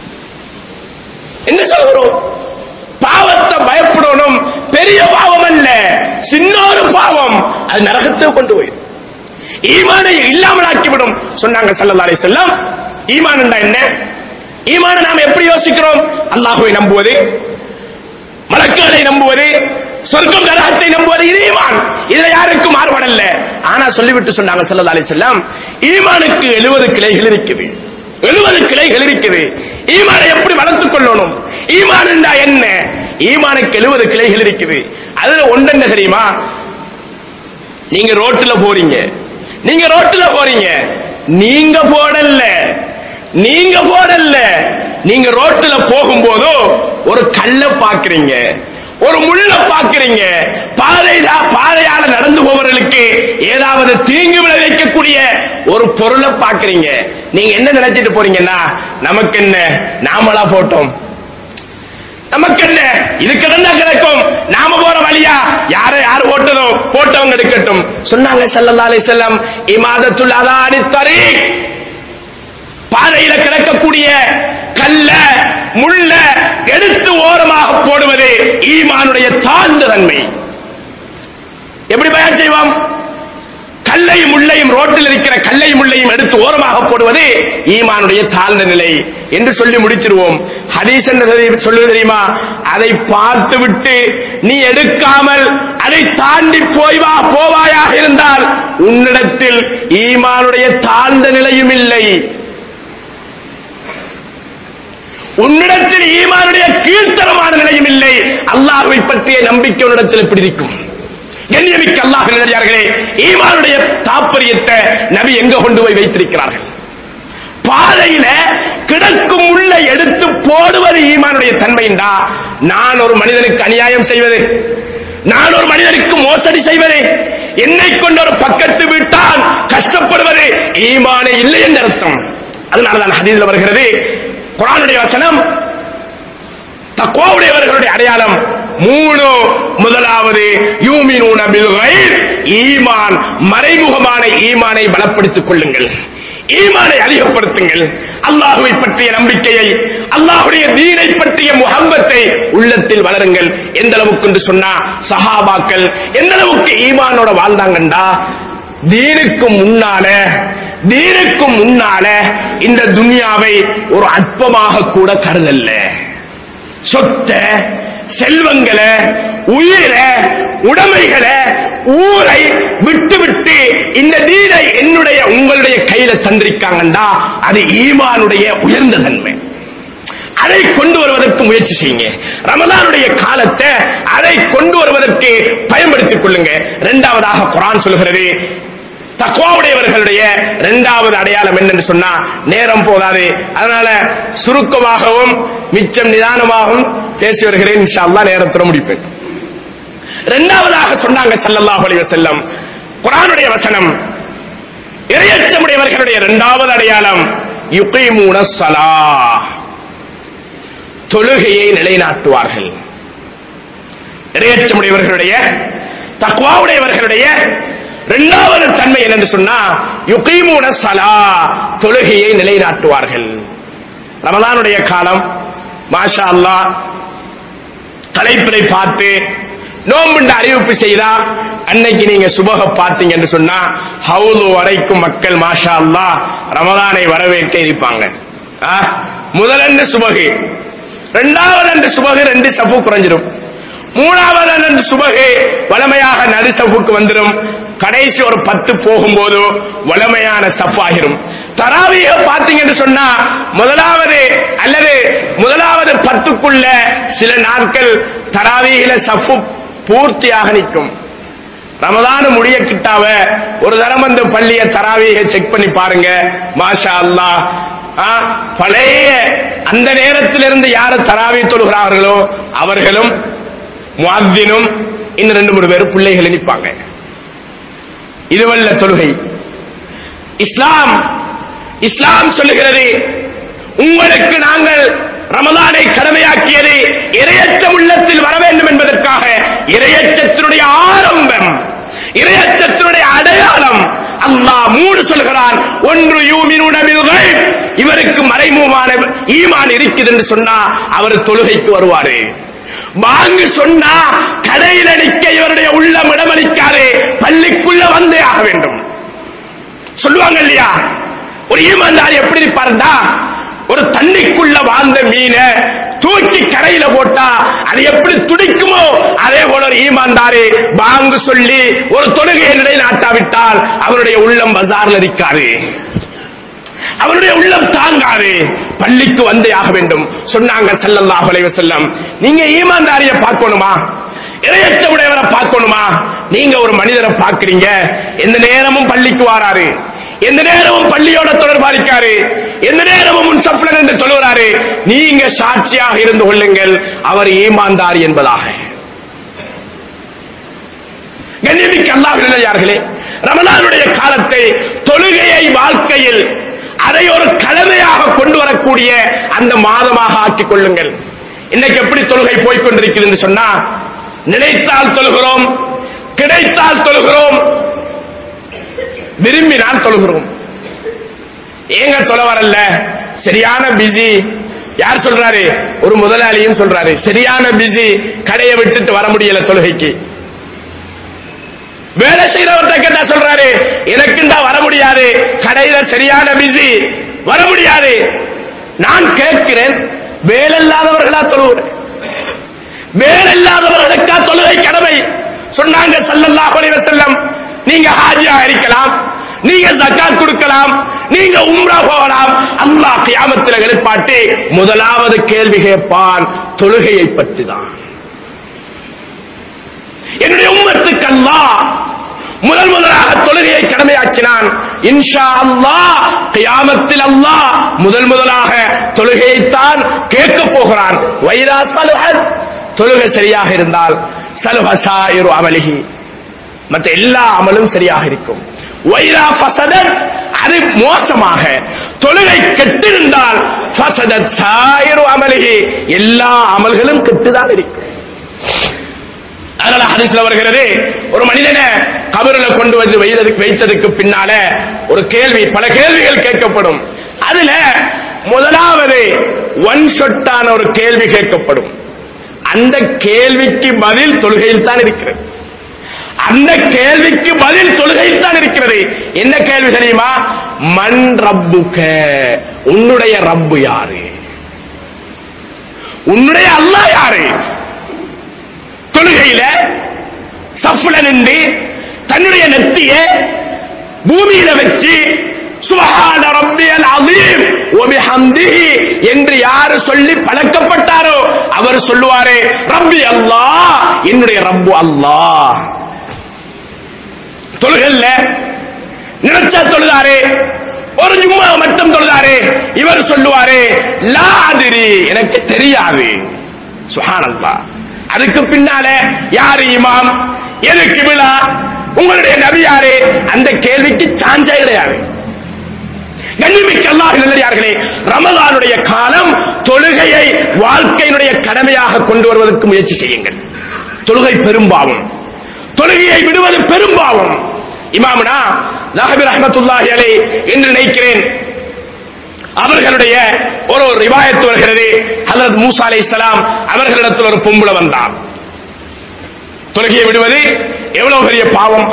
என்ன சொல்கிறோம் பாவத்தை பயப்படணும் பெரிய பாவம் அல்ல சின்ன ஒரு பாவம் அது நரகத்தை கொண்டு போயிடும் ஈமானை இல்லாமல் ஆக்கிவிடும் சொன்னாங்க ஸல்லல்லாஹு அலைஹி வஸல்லம் ஈமான் என்ன ஈமானை நாம் எப்படி யோசிக்கிறோம் அல்லாஹ்வை நம்புவது மலக்குகளை நம்புவது சொர்க்கம் நரகத்தை நம்புவது இது ஈமான் இதுல யாருக்கும் மாறுபடல்ல ஆனா சொல்லிவிட்டு சொன்னாங்க ஸல்லல்லாஹு அலைஹி வஸல்லம் ஈமானுக்கு 70 கிளைகள் இருக்குது 70 கிளைகள் இருக்குது ஈமானை எப்படி வளர்த்துக் கொள்ளணும் ஈமான் என்றா என்ன ஈமானுக்கு 70 கிளைகள் இருக்குது அதுல ஒன்று என்ன தெரியுமா நீங்க ரோட்டுல போறீங்க நீங்க ரோட்டுல போறீங்க நீங்க போடல நீங்க போடல நீங்க ரோட்டுல போகும்போது ஒரு கல்ல பாக்குறீங்க ஒரு முள்ள பாக்குறீங்க பாதைதா பாதையால நடந்து போவர்களுக்கு ஏதாவது தீங்கு விளைவிக்கக்கூடிய ஒரு பொருளை பாக்குறீங்க நீங்க என்ன நினைச்சிட்டு போறீங்கன்னா நமக்கு என்ன நாமளா போட்டோம் நமக்கு என்ன இது கிடந்தா கிடக்கும் நாம போற வழியா யாரு யாரு ஓட்டதோ போட்டவங்க எடுக்கட்டும் சொன்னாங்க ஸல்லல்லாஹு அலைஹி வஸல்லம் இமாதத்துல் அதானி தரீக் பாதையில கிடக்கக்கூடிய கல்ல முள்ள எடுத்து ஓரமாக போடுவது ஈமானுடைய தாழ்ந்த தன்மை எப்படி பயன் செய்வோம் கல்லையும் முள்ளையும் ரோட்டில் இருக்கிற கல்லையும் முள்ளையும் எடுத்து ஓரமாக போடுவது ஈமானுடைய தாழ்ந்த நிலை என்று சொல்லி முடிச்சிருவோம் ஹதீஸ் என்று சொல்லுவது தெரியுமா அதை பார்த்து விட்டு நீ எடுக்காமல் அதை தாண்டி போய் வா போவாயாக இருந்தால் உன்னிடத்தில் ஈமானுடைய தாழ்ந்த நிலையும் இல்லை உன்னிடத்தில் ஈமானுடைய கீழ்த்தரமான நிலையும் இல்லை அல்லாஹ்வை பற்றிய நம்பிக்கை உன்னிடத்தில் எப்படி இருக்கும் கண்ணியமிக்க அல்லாஹ் நிலையார்களே ஈமானுடைய தாற்பயத்தை நபி எங்க கொண்டு போய் வைத்திருக்கிறார்கள் பாதையில கிடக்கும் உள்ள எடுத்து போடுவது ஈமானுடைய தன்மைண்டா நான் ஒரு மனிதனுக்கு அநியாயம் செய்வது நான் ஒரு மனிதனுக்கு மோசடி செய்வது என்னை கொண்ட ஒரு பக்கத்து வீட்டால் கஷ்டப்படுவது ஈமானே இல்லை என்று அர்த்தம் அதனாலதான் ஹதீஸ்ல வருகிறது குரானுடைய வசனம் தக்குவாவுடையவர்களுடைய அடையாளம் மூணு முதலாவது யூமினூன பில் கைர் ஈமான் மறைமுகமான ஈமானை பலப்படுத்திக் கொள்ளுங்கள் ஈமானை அதிகப்படுத்துங்கள் அல்லாஹுவை பற்றிய நம்பிக்கையை அல்லாஹுடைய தீனை பற்றிய முகம்பத்தை உள்ளத்தில் வளருங்கள் எந்த அளவுக்கு என்று சொன்னா சஹாபாக்கள் எந்த அளவுக்கு ஈமானோட வாழ்ந்தாங்கண்டா தீனுக்கு முன்னால தீனுக்கு முன்னால இந்த துனியாவை ஒரு அற்பமாக கூட கருதல்ல சொத்த செல்வங்களை உயிரை உடைமைகளை ஊரை விட்டு விட்டு இந்த தீனை என்னுடைய உங்களுடைய கையில தந்திருக்காங்கண்டா அது ஈமானுடைய உயர்ந்த தன்மை அதை கொண்டு வருவதற்கு முயற்சி செய்யுங்க ரமலானுடைய காலத்தை அதை கொண்டு வருவதற்கு பயன்படுத்திக் கொள்ளுங்க இரண்டாவதாக குரான் சொல்கிறது தக்குவாவுடையவர்களுடைய இரண்டாவது அடையாளம் என்னன்னு சொன்னா நேரம் போதாது அதனால சுருக்கமாகவும் மிச்சம் நிதானமாகவும் பேசி வருகிறேன் இன்ஷா அல்லாஹ் நேரத்துல முடிப்பேன் இரண்டாவதாக சொன்னாங்க ஸல்லல்லாஹு அலைஹி வஸல்லம் குர்ஆனுடைய வசனம் இறையச்சமுடையவர்களுடைய இரண்டாவது அடையாளம் யுகீமூன ஸலாஹ் தொழுகையை நிலைநாட்டுவார்கள் இறையச்சமுடையவர்களுடைய தக்வாவுடையவர்களுடைய இரண்டாவது தன்மை என்னன்னு சொன்னா யுகீமூன ஸலா தொழுகையை நிலைநாட்டுவார்கள் ரமலானுடைய காலம் மாஷா அல்லாஹ் தலைப்பினை பார்த்து நோம்புண்ட அறிவிப்பு செய்தா அன்னைக்கு நீங்க சுபக பார்த்தீங்க என்று சொன்னா ஹவுது வரைக்கும் மக்கள் மாஷா அல்லாஹ் ரமலானை வரவேற்க இருப்பாங்க ஆ, முதலன்று சுபகு இரண்டாவது அன்று சுபகு ரெண்டு சஃபு குறைஞ்சிரும் மூணாவது அன்று சுபகு வளமையாக நடு சஃபுக்கு வந்துடும் கடைசி ஒரு பத்து போகும்போது வளமையான சஃப் ஆகிரும் தராவீக பார்த்தீங்கன்னு சொன்னா முதலாவது அல்லது முதலாவது பத்துக்குள்ள சில நாட்கள் தராவீகில சஃபு பூர்த்தியாக நிற்கும் ரமதான முடிய கிட்டாவ ஒரு தரம் அந்த பள்ளிய தராவீக செக் பண்ணி பாருங்க மாஷா அல்லாஹ் ஆ, பழைய அந்த நேரத்திலிருந்து யாரு தராவி தொழுகிறார்களோ அவர்களும் முஅத்தினும் இன்னும் ரெண்டு மூணு பேர் பிள்ளைகள் நிற்பாங்க இதுவல்ல தொழுகை இஸ்லாம் இஸ்லாம் சொல்லுகிறது உங்களுக்கு நாங்கள் ரமலானை கடமையாக்கியது இரையச்சம் உள்ளத்தில் வர வேண்டும் என்பதற்காக இரையச்சத்தினுடைய ஆரம்பம் இரையச்சத்தினுடைய அடையாளம் அல்லாஹ் மூணு சொல்கிறான் ஒன்று யூமினுன பில் கைப். இவருக்கு மறைமுகமான ஈமான் இருக்குது என்று சொன்னா அவர் தொழுகைக்கு வருவாரு வாங்கு சொன்னா கடையில நிக்க இவருடைய உள்ளம் இடமளிக்காது பள்ளிக்குள்ள வந்தே ஆக வேண்டும் சொல்லுவாங்க இல்லையா ஒரு ஈமான்தாரி எப்படி இருப்பாருந்தா ஒரு தண்ணிக்குள்ள வாழ்ந்த மீனை தூக்கி கரையில போட்டா அது எப்படி துடிக்குமோ அதே போல ஒரு ஈமான்தாரி பாங்கு சொல்லி ஒரு தொழுகையை நிலைநாட்டாவிட்டால் அவருடைய உள்ளம் பஜார்ல இருக்காது அவருடைய உள்ளம் தாங்காது பள்ளிக்கு வந்தே ஆக வேண்டும் சொன்னாங்க ஸல்லல்லாஹு அலைஹி வஸல்லம் நீங்க ஈமான்தாரிய பார்க்கணுமா இறையற்ற உடையவரை பார்க்கணுமா நீங்க ஒரு மனிதரை பார்க்கறீங்க எந்த நேரமும் பள்ளிக்கு வாராரு எந்த நேரமும் பள்ளியோட தொடர்பா இருக்காரு எந்த நேரமும் முன் சப்ளன் என்று சொல்லுறாரு நீங்க சாட்சியாக இருந்து கொள்ளுங்கள் அவர் ஈமான்தாரி என்பதாக கண்ணியமிக்க அல்லாஹ்வில்லையார்களே ரமலானுடைய காலத்தை தொழுகையை வாழ்க்கையில் அதை ஒரு கடமையாக கொண்டு வரக்கூடிய அந்த மாதமாக ஆக்கிக் கொள்ளுங்கள் இன்னைக்கு எப்படி தொழுகை போய்க்கொண்டிருக்கிறது என்று சொன்னா நினைத்தால் தொழுகிறோம் கிடைத்தால் தொழுகிறோம் விரும்பினால் தொழுகிறோம் ஏங்க தொலை வரல சரியான பிஸி யார் சொல்றாரு ஒரு முதலாளியும் சொல்றாரு சரியான பிஸி கடையை விட்டுட்டு வர முடியல தொழுகைக்கு வேலை செய்யறவர்கிட்ட கேட்டா சொல்றாரு எனக்குண்டா வர முடியாது கடையில சரியான பிஸி வர முடியாது நான் கேட்கிறேன் வேலை இல்லாதவர்களா தொழுகிறேன் வேலை இல்லாதவர்களுக்கா தொழுகை கடமை சொன்னாங்க ஸல்லல்லாஹு அலைஹி வஸல்லம் நீங்க ஹாஜியா இருக்கலாம் நீங்க ஜக்காத் கொடுக்கலாம் நீங்க உம்ரா போகலாம் அல்லாஹ் கியாமத்தில் எழுப்பாட்டி முதலாவது கேள்வி கேட்பான் தொழுகையை பற்றி தான் என்னுடைய உம்மத்துக்கு அல்லாஹ் முதல் முதலாக தொழுகையை கடமையாக்கினான் இன்ஷா அல்லாஹ் கியாமத்தில் அல்லாஹ் முதல் முதலாக தொழுகையைத்தான் கேட்க போகிறான் வைரா சலுஹத் தொழுகை சரியாக இருந்தால் சலுஹ சாயிரு அமலிஹி மற்ற எல்லா அமலும் சரியாக இருக்கும் வைரா ஃபசதத் அது மோசமாக தொழுகை கெட்டிருந்தால் ஃபசதத் சாயிரு அமலிஹி எல்லா அமல்களும் கெட்டுதான் இருக்கும் அதனால ஹதீஸ்ல வருகிறது ஒரு மனிதனை கபரில் கொண்டு வந்து வைத்ததுக்கு வைத்ததுக்கு பின்னால ஒரு கேள்வி பல கேள்விகள் கேட்கப்படும் அதுல முதலாவது ஒன் ஷொட்டான ஒரு கேள்வி கேட்கப்படும் அந்த கேள்விக்கு பதில் தொழுகையில் தான் இருக்கிறது அந்த கேள்விக்கு பதில் தொழுகையில் தான் இருக்கிறது என்ன கேள்வி தெரியுமா மண் ரப்புக்க உன்னுடைய ரப்பு யாரு உன்னுடைய அல்லாஹ் யாரு தொழுகையில சஃப்ல நின்று தன்னுடைய நெத்திய பூமியில வச்சு சுபஹான ரப்பியல் அஸீம் வ பிஹம்திஹி என்று யாரு சொல்லி பழக்கப்பட்டாரோ அவர் சொல்லுவாரே ரப்பி அல்லாஹ் என்னுடைய ரப்பு அல்லாஹ் தொழுகல்ல நினைச்சா தொழுதாரே ஒரு ஜும்மா மட்டும் தொழுதாரே இவர் சொல்லுவாரே லா அதிரி எனக்கு தெரியாது சுஹானல்லாஹ் அதுக்கு பின்னால யாரு இமாம் எதுக்கு விழா உங்களுடைய நபி யாரு அந்த கேள்விக்கு சாஞ்சே கிடையாது கண்ணிமிக்க அல்லாஹ் நல்லடியார்களே ரமலானுடைய காலம் தொழுகையை வாழ்க்கையினுடைய கடமையாக கொண்டு வருவதற்கு முயற்சி செய்யுங்கள் தொழுகை பெரும்பாவம் தொழுகையை விடுவது பெரும்பாவம் இமாமுனா லஹபி ரஹமத்துல்லாஹி அலை என்று நினைக்கிறேன் அவர்களுடைய ஒரு ரிவாயத்து வருகிறது ஹலரத் மூசா அலை இஸ்லாம் அவர்களிடத்தில் ஒரு பொம்பளை வந்தார் தொழுகையை விடுவது எவ்வளவு பெரிய பாவம்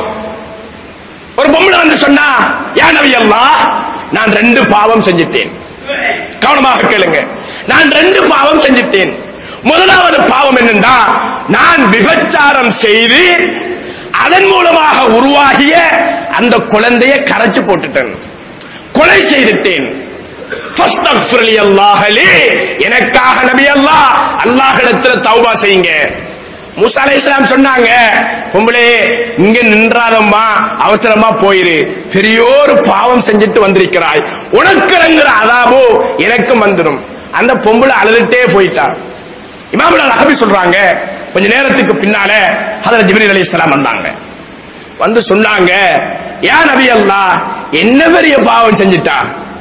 ஒரு பொம்பளை வந்து சொன்னா யா நபி அல்லாஹ் நான் ரெண்டு பாவம் செஞ்சிட்டேன் கவனமாக கேளுங்க நான் ரெண்டு பாவம் செஞ்சிட்டேன் முதலாவது பாவம் என்னண்டா நான் விபச்சாரம் செய்து அதன் மூலமாக உருவாகிய அந்த குழந்தையை கரைச்சு போட்டுட்டேன் கொலை செய்துட்டேன் ஃபஸ்தக்ஃபிர் லி அல்லாஹ் லி. எனக்காக நபி அல்லாஹ் அல்லாஹ்விடத்துல தௌபா செய்யுங்க மூசா அலைஹிஸ்ஸலாம் சொன்னாங்க பொம்பளே இங்க நின்றாதம்மா அவசரமா போயிரு பெரியோரு பாவம் செஞ்சுட்டு வந்திருக்கிறாய் உனக்கு இறங்குற அதாபோ எனக்கும் வந்துடும் அந்த பொம்பளை அழுதுட்டே போயிட்டா இமாமுல் ரஹபி சொல்றாங்க கொஞ்ச நேரத்துக்கு பின்னால ஹதரத் ஜிப்ரீல் அலைஹிஸ்ஸலாம் வந்தாங்க வந்து சொன்னாங்க யா நபி அல்லாஹ் என்ன பெரிய பாவம் செஞ்சிட்டா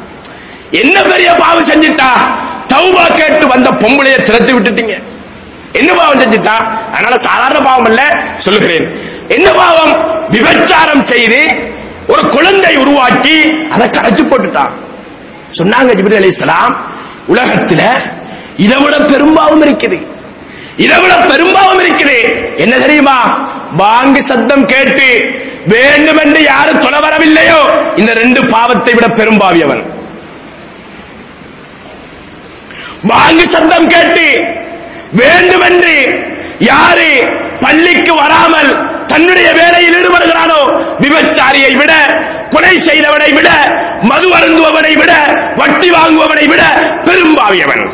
என்ன பெரிய பாவம் செஞ்சிட்டா தௌபா கேட்டு வந்த பொம்பளைய திரட்டி விட்டுட்டீங்க என்ன பாவம் செஞ்சிட்டா அதனால சாதாரண பாவம் அல்ல சொல்லுகிறேன் என்ன பாவம் விபச்சாரம் செய்து ஒரு குழந்தை உருவாக்கி அதை கரைச்சு போட்டுட்டான் சொன்னாங்க ஜிப்ரீல் அலைஹிஸ்ஸலாம் உலகத்துல இதை விட பெரும்பாவம் இருக்குது இதை விட பெரும்பாவம் இருக்குது என்ன தெரியுமா பாங்கு சத்தம் கேட்டு வேண்டுமென்று யாரும் தொலை வரவில்லையோ இந்த ரெண்டு பாவத்தை விட பெரும்பாவியவன் வாங்கி சத்தம் கேட்டு வேண்டுமென்று யாரு பள்ளிக்கு வராமல் தன்னுடைய வேலையில் ஈடுபடுகிறானோ விபச்சாரியை விட கொலை செய்தவனை விட மது அருந்துவவனை விட வட்டி வாங்குபவனை விட பெரும்பாவியவன்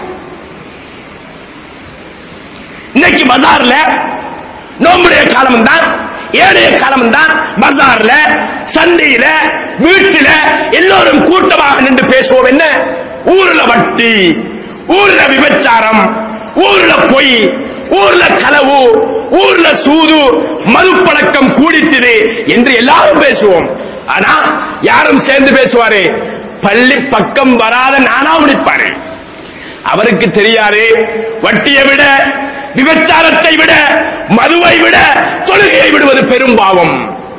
இன்னைக்கு பஜார்ல நோம்புடைய காலம் தான் ஏழைய காலம் தான் பஜார்ல சந்தையில வீட்டில எல்லோரும் கூட்டமாக நின்று பேசுவோம் என்ன ஊர்ல வட்டி ஊர்ல விபச்சாரம் ஊர்ல பொய் ஊர்ல களவு ஊர்ல சூது மதுப்பழக்கம் கூடித்தது என்று எல்லாரும் பேசுவோம் ஆனா யாரும் சேர்ந்து பேசுவாரு பள்ளி பக்கம் வராத நானா முடிப்பாரு அவருக்கு தெரியாது வட்டியை விட விபச்சாரத்தை விட மதுவை விட தொழுகையை விடுவது பெரும் பாவம்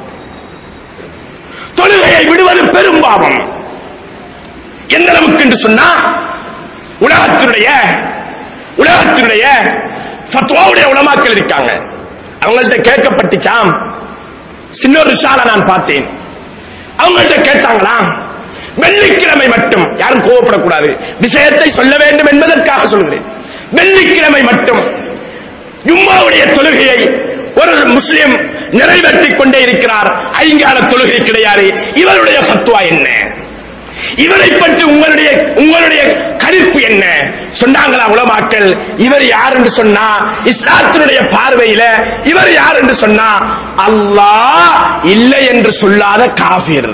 தொழுகையை விடுவது பெரும் பாவம் எந்த அளவுக்கு என்று சொன்னா உலகத்தினுடைய உலகத்தினுடைய ஃபத்வாவுடைய உலமாக்கள் இருக்காங்க அவங்கள்ட்ட கேட்கப்பட்டுச்சாம் சின்ன ஒரு ஷாலை நான் பார்த்தேன் அவங்கள்ட்ட கேட்டாங்களா வெள்ளிக்கிழமை மட்டும் யாரும் கோவப்படக்கூடாது விஷயத்தை சொல்ல வேண்டும் என்பதற்காக சொல்கிறேன் வெள்ளிக்கிழமை மட்டும் ஜும்மாவுடைய தொழுகையை ஒரு முஸ்லிம் நிறைவேற்றிக் கொண்டே இருக்கிறார் ஐங்கால தொழுகை கிடையாது இவருடைய ஃபத்வா என்ன இவரை பற்றி உங்களுடைய உங்களுடைய கருப்பு என்ன சொன்னாங்களா உலமாக்கள் இவர் யார் என்று சொன்னா இஸ்லாத்தினுடைய பார்வையில இவர் யார் என்று சொன்னா அல்லாஹ் இல்லை என்று சொல்லாத காபிர்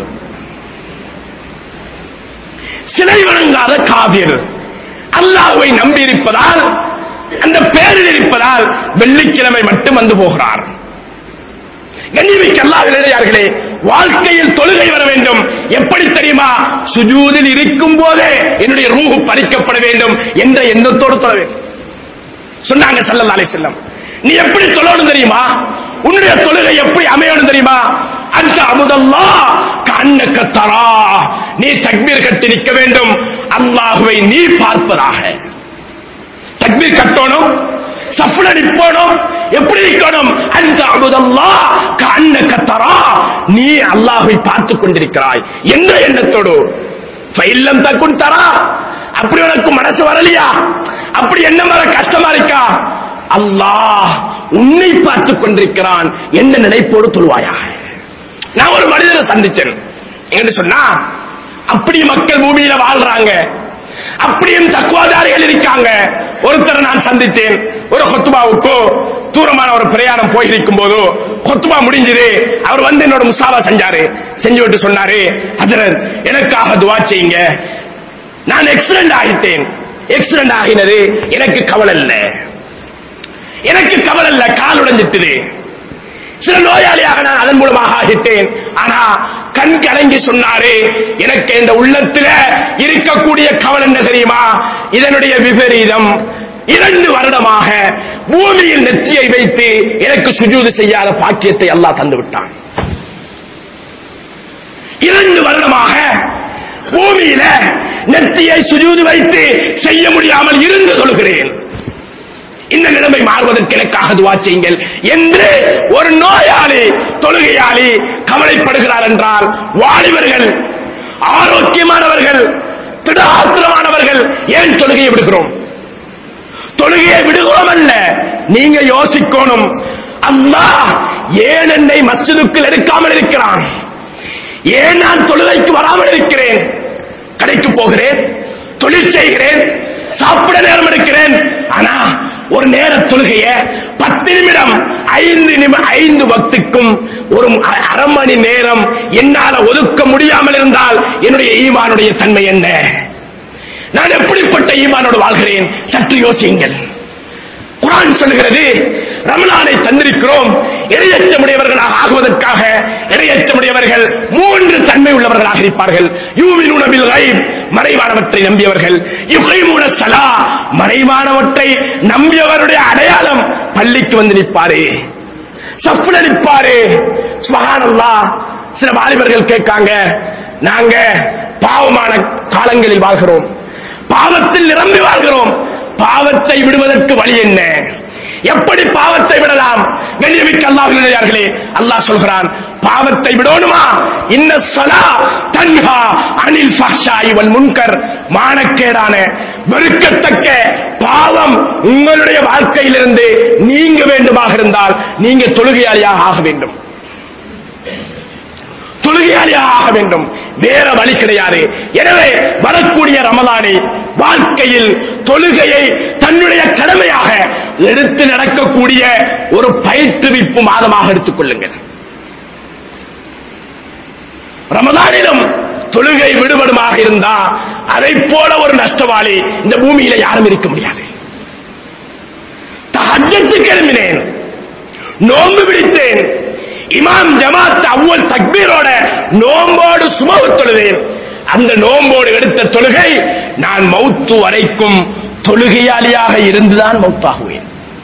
சிலை வணங்காத காபிர் அல்லாஹ்வை நம்பி இருப்பதால் அந்த பேரில் இருப்பதால் வெள்ளிக்கிழமை மட்டும் வந்து போகிறார் கண்ணியமிக்க அல்லாஹ் நிலையார்களே வாழ்க்கையில் தொழுகை வர வேண்டும் எப்படி தெரியுமா சுஜூதில் இருக்கும் போதே என்னுடைய ரூஹு பறிக்கப்பட வேண்டும் என்ற எண்ணத்தோடு தொழ வேண்டும் சொன்னாங்க சல்லல்லாஹு அலைஹி வஸல்லம் நீ எப்படி தொழணும் தெரியுமா உன்னுடைய தொழுகை எப்படி அமையணும் தெரியுமா அந்த அமுதல்லா கண்ணக்க தரா நீ தக்பீர் கட்டி நிற்க வேண்டும் அல்லாஹுவை நீ பார்ப்பதாக தக்பீர் கட்டணும் சஃப்ல நிற்போனும் எப்படி நிற்கணும் அந்த அமுதல்லா கண்ணக்க தரா நீ அல்லாஹ்வை பார்த்து கொண்டிருக்கிறாய் என்ற எண்ணத்தோடு ஃபைல்லம் தக்குன் தரா அப்படி உனக்கு மனசு வரலையா அப்படி என்ன வர கஷ்டமா இருக்கா அல்லாஹ் உன்னை பார்த்து கொண்டிருக்கிறான் என்ன நினைப்போடு தொழுவாயாக நான் ஒரு மனிதனை சந்திச்சேன் என்று சொன்னா அப்படி மக்கள் பூமியில வாழ்றாங்க அப்படியும் தக்குவாதாரிகள் இருக்காங்க ஒருத்தரை நான் சந்தித்தேன் ஒரு ஹொத்துபாவுக்கு தூரமான ஒரு பிரயாணம் போயிருக்கும் போது கொத்துபா முடிஞ்சது அவர் வந்து என்னோட முசாவா செஞ்சாரு செஞ்சு விட்டு சொன்னாரு ஹஜரத் எனக்காக துவா செய்யுங்க நான் எக்ஸிடென்ட் ஆகிட்டேன் எக்ஸிடென்ட் ஆகினது எனக்கு கவலை இல்ல எனக்கு கவலை இல்ல கால் உடைஞ்சிட்டுது சில நோயாளியாக நான் அதன் மூலமாக ஆகிட்டேன் ஆனா கண் கலங்கி சொன்னாரு எனக்கு இந்த உள்ளத்துல இருக்கக்கூடிய கவலை என்ன தெரியுமா இதனுடைய விபரீதம் இரண்டு வருடமாக பூமியில் நெத்தியை வைத்து எனக்கு சுஜூது செய்யாத பாக்கியத்தை அல்லாஹ் தந்து விட்டான் இரண்டு வருடமாக பூமியில நெத்தியை சுஜூது வைத்து செய்ய முடியாமல் இருந்து சொல்கிறேன் இந்த நிலைமை மாறுவதற்கு எனக்காக துவா செய்யுங்கள் என்று ஒரு நோயாளி தொழுகையாளி கவலைப்படுகிறார் என்றால் வாலிபர்கள் ஆரோக்கியமானவர்கள் திடாத்திரமானவர்கள் ஏன் தொழுகையை விடுகிறோம் தொழுகையை விடுகிறோம் அல்ல நீங்க யோசிக்கணும் அல்லாஹ் ஏன் என்னை மஸ்ஜிதுக்குள் எடுக்காமல் இருக்கிறான் ஏன் நான் தொழுகைக்கு வராமல் இருக்கிறேன் கடைக்கு போகிறேன் தொழில் செய்கிறேன் சாப்பிட நேரம் எடுக்கிறேன் ஆனா ஒரு நேர தொழுகைய பத்து நிமிடம் ஐந்து நிமி ஐந்து பக்திக்கும் ஒரு அ- அரை மணி நேரம் என்னால ஒதுக்க முடியாமல் இருந்தால் என்னுடைய ஈமானுடைய தன்மை என்ன நான் எப்படிப்பட்ட ஈமானோடு வாழ்கிறேன் சற்று யோசியுங்கள் குரான் சொல்கிறது ரமலானை தந்திருக்கிறோம் இரையச்சமுடையவர்களாக ஆகுவதற்காக இரையச்சமுடையவர்கள் மூன்று தன்மை உள்ளவர்களாக இருப்பார்கள் யூமினூன பில் கைப் மறைவானவற்றை நம்பியவர்கள் யுகைமூன சலா மறைவானவற்றை நம்பியவருடைய அடையாளம் பள்ளிக்கு வந்து நிற்பாரு சஃப்ல நிற்பாரு சுபஹானல்லாஹ் சில வாலிபர்கள் கேட்காங்க நாங்க பாவமான காலங்களில் வாழ்கிறோம் பாவத்தில் நிரம்பி வாழ்கிறோம் பாவத்தை விடுவதற்கு வழி என்ன எப்படி பாவத்தை விடலாம் கண்ணியமிக்க அல்லாஹ் நிலையார்களே அல்லாஹ் சொல்கிறான் பாவத்தை விடணுமா இன்ன சலா தன்ஹா அனில் ஃபஹ்ஷாய் வல் முன்கர் மானக்கேடான வெறுக்கத்தக்க பாவம் உங்களுடைய வாழ்க்கையிலிருந்து நீங்க வேண்டுமாக இருந்தால் நீங்க தொழுகையாளியாக ஆக வேண்டும் தொழுகையாளியாக ஆக வேண்டும் வேற வழி கிடையாது எனவே வரக்கூடிய ரமலானை வாழ்க்கையில் தொழுகையை தன்னுடைய கடமையாக எடுத்து நடக்கக்கூடிய ஒரு பயிற்றுவிப்பு மாதமாக எடுத்துக் கொள்ளுங்கள் ரமலானிலும் தொழுகை விடுபடுமாக இருந்தா அதை போல ஒரு நஷ்டவாளி இந்த பூமியில யாரும் இருக்க முடியாது தஹஜ்ஜத் யுத்தத்துக்கு எழுப்பினேன் நோன்பு பிடித்தேன் இமாம் ஜமாத் அவ்வல் தக்பீரோட நோம்போடு சுமவு தொழுதேன் அந்த நோம்போடு எடுத்த தொழுகை நான் மௌத்து வரைக்கும் தொழுகையாளியாக இருந்துதான் மௌத்தாகுவேன்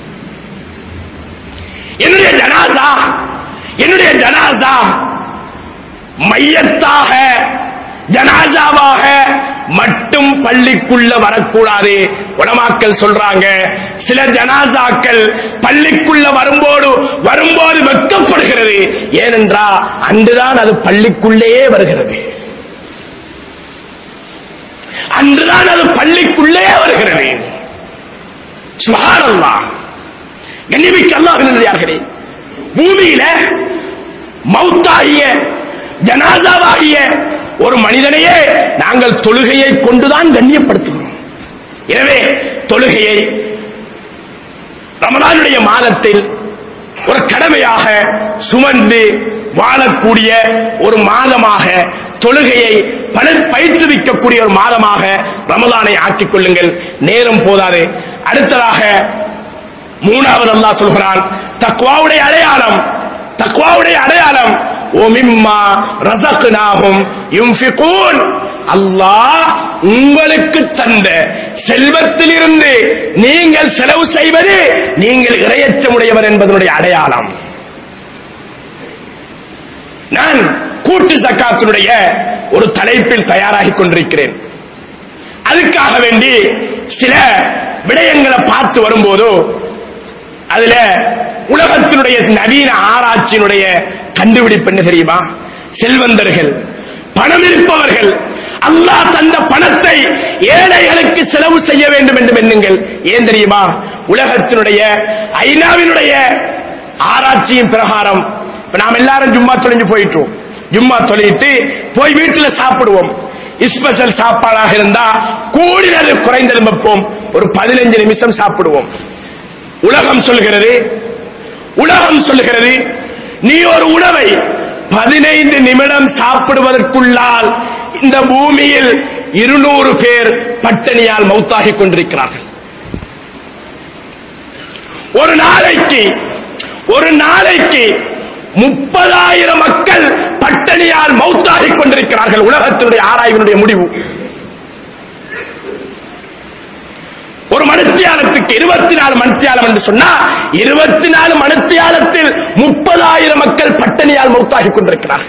என்னுடைய ஜனாசா என்னுடைய ஜனாசா மையத்தாக ஜனாசாவாக மட்டும் பள்ளிக்குள்ள வரக்கூடாது உடமாக்கள் சொல்றாங்க சில ஜனாசாக்கள் பள்ளிக்குள்ள வரும்போது வரும்போது வெட்கப்படுகிறது ஏனென்றா அன்றுதான் அது பள்ளிக்குள்ளேயே வருகிறது அன்றுதான் அது பள்ளிக்குள்ளே வருகிறது சுகாரல்லா கண்ணிமிக்க அல்லாஹர்களே பூமியில மௌத்தாகிய ஜனாதாவாகிய ஒரு மனிதனையே நாங்கள் தொழுகையை கொண்டுதான் கண்ணியப்படுத்துகிறோம் எனவே தொழுகையை ரமலானுடைய மாதத்தில் ஒரு கடமையாக சுமந்து வாழக்கூடிய ஒரு மாதமாக தொழுகையை பல பயிற்றுவிக்கக்கூடிய ஒரு மாதமாக ரமலானை ஆக்கிக் கொள்ளுங்கள் நேரம் போதாது அடுத்ததாக மூணாவது அல்லாஹ் சொல்கிறான் தக்வாவுடைய அடையாளம் தக்வாவுடைய அடையாளம் ஒமிம்மா ரசக்னாஹும் யுன்ஃபிகூன் அல்லாஹ் உங்களுக்கு தந்த செல்வத்திலிருந்து நீங்கள் செலவு செய்வது நீங்கள் இரையச்சமுடையவர் என்பதனுடைய அடையாளம் நான் கூட்டு சக்காத்தினுடைய ஒரு தலைப்பில் தயாராகிக் கொண்டிருக்கிறேன் அதுக்காக வேண்டி சில விடயங்களை பார்த்து வரும்போது அதுல உலகத்தினுடைய நவீன ஆராய்ச்சியினுடைய கண்டுபிடிப்பு என்ன தெரியுமா செல்வந்தர்கள் பணம் இருப்பவர்கள் அல்லாஹ் தந்த பணத்தை ஏழைகளுக்கு செலவு செய்ய வேண்டும் என்று எண்ணுங்கள் ஏன் தெரியுமா உலகத்தினுடைய ஐநாவினுடைய ஆராய்ச்சியின் பிரகாரம் இப்ப நாம் எல்லாரும் ஜும்மா தொலைஞ்சு போயிட்டோம் ஜும்மா தொலையிட்டு போய் வீட்டுல சாப்பிடுவோம் ஸ்பெஷல் சாப்பாடாக இருந்தா கூடினது குறைந்தது வைப்போம் ஒரு பதினைஞ்சு நிமிஷம் சாப்பிடுவோம் உலகம் சொல்கிறது உலகம் சொல்கிறது நீ ஒரு உணவை பதினைந்து நிமிடம் சாப்பிடுவதற்குள்ளால் இந்த பூமியில் இருநூறு பேர் பட்டினியால் மௌத்தாகிக் கொண்டிருக்கிறார்கள் ஒரு நாளைக்கு ஒரு நாளைக்கு முப்பதாயிரம் மக்கள் பட்டினியால் மௌத்தாகிக் கொண்டிருக்கிறார்கள் உலகத்தினுடைய ஆராய்வினுடைய முடிவு ஒரு மணித்தியாலத்துக்கு இருபத்தி நாலு மணித்தியாலம் என்று சொன்னா இருபத்தி நாலு மணித்தியாலத்தில் முப்பதாயிரம் மக்கள் பட்டினியால் மௌத்தாகிக் கொண்டிருக்கிறார்கள்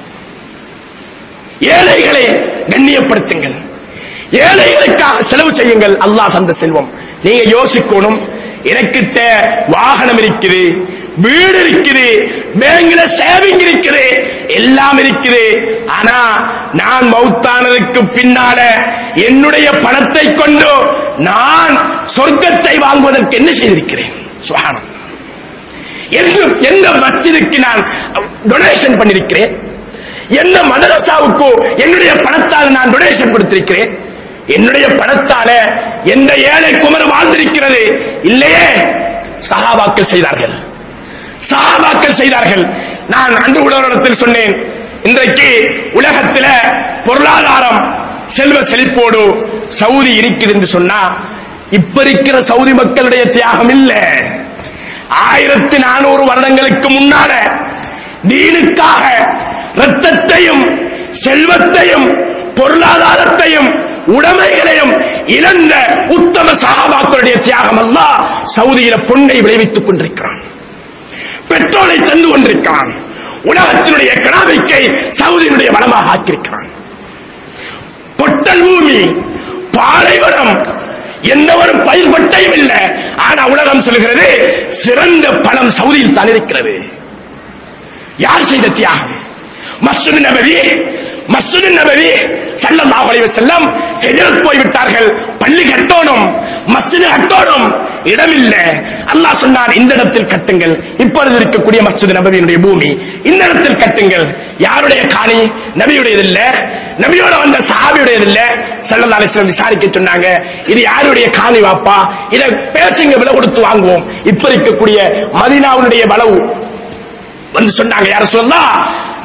ஏழைகளை கண்ணியப்படுத்துங்கள் ஏழைகளுக்காக செலவு செய்யுங்கள் அல்லாஹ் தந்த செல்வம் நீங்க யோசிக்கணும் எனக்கிட்ட வாகனம் இருக்குது வீடு இருக்குது பேங்க்ல சேவிங் இருக்குது எல்லாம் இருக்குது ஆனா நான் மௌத்தானதுக்கு பின்னால என்னுடைய பணத்தை கொண்டு நான் சொர்க்கத்தை வாங்குவதற்கு என்ன செய்திருக்கிறேன் சுகானம் எந்த மஸ்ஜிதுக்கு நான் டொனேஷன் பண்ணிருக்கிறேன் எந்த மதரசாவுக்கு என்னுடைய பணத்தால் நான் டொனேஷன் கொடுத்திருக்கிறேன் என்னுடைய பணத்தால எந்த ஏழை குமர் வாழ்ந்திருக்கிறது இல்லையே சகாபாக்கள் செய்தார்கள் சகாபாக்கள் செய்தார்கள் நான் அன்று உலகத்தில் சொன்னேன் இன்றைக்கு உலகத்தில் பொருளாதாரம் செல்வ செழிப்போடு சவுதி இருக்குது என்று சொன்னா இப்ப இருக்கிற சவுதி மக்களுடைய தியாகம் இல்ல ஆயிரத்தி நானூறு வருடங்களுக்கு முன்னால தீனுக்காக ரத்தத்தையும் செல்வத்தையும் பொருளாதாரத்தையும் உடைமைகளையும் இழந்த உத்தம சகாபாக்களுடைய தியாகம் அல்ல சவுதியில பொன்னை விளைவித்துக் கொண்டிருக்கிறான் பெட்ரோலை தந்து கொண்டிருக்கிறான் உலகத்தினுடைய எக்கனாமிக்கை சவுதியினுடைய வளமாக ஆக்கியிருக்கிறான் பொட்டல் பூமி பாலைவனம் எந்த ஒரு பயிர் பட்டையும் இல்லை ஆனா உலகம் சொல்கிறது சிறந்த பணம் சவுதியில் தான் இருக்கிறது யார் செய்த தியாகம் மஸ்ஜித் நபவி மஸ்ஜித் நபவி ஸல்லல்லாஹு அலைஹி வஸல்லம் ஹிஜ்ரத் போய் விட்டார்கள் பள்ளி கட்டணும் மஸ்ஜித் கட்டணும் இடமில்லை அல்லாஹ் சொன்னார் இந்த இடத்தில் கட்டுங்கள் இப்பொழுது இருக்கக்கூடிய மஸ்ஜித் நபவியினுடைய பூமி இந்த இடத்தில் கட்டுங்கள் யாருடைய காணி நபியுடையது இல்ல நபியோட வந்த சஹாபியுடையது இல்ல ஸல்லல்லாஹு அலைஹி வஸல்லம் விசாரிக்க சொன்னாங்க இது யாருடைய காணி வாப்பா இதை பேசுங்க விலை கொடுத்து வாங்குவோம் இப்ப இருக்கக்கூடிய மதீனாவுடைய வளவு வந்து சொன்னாங்க யார சொல்லலாம்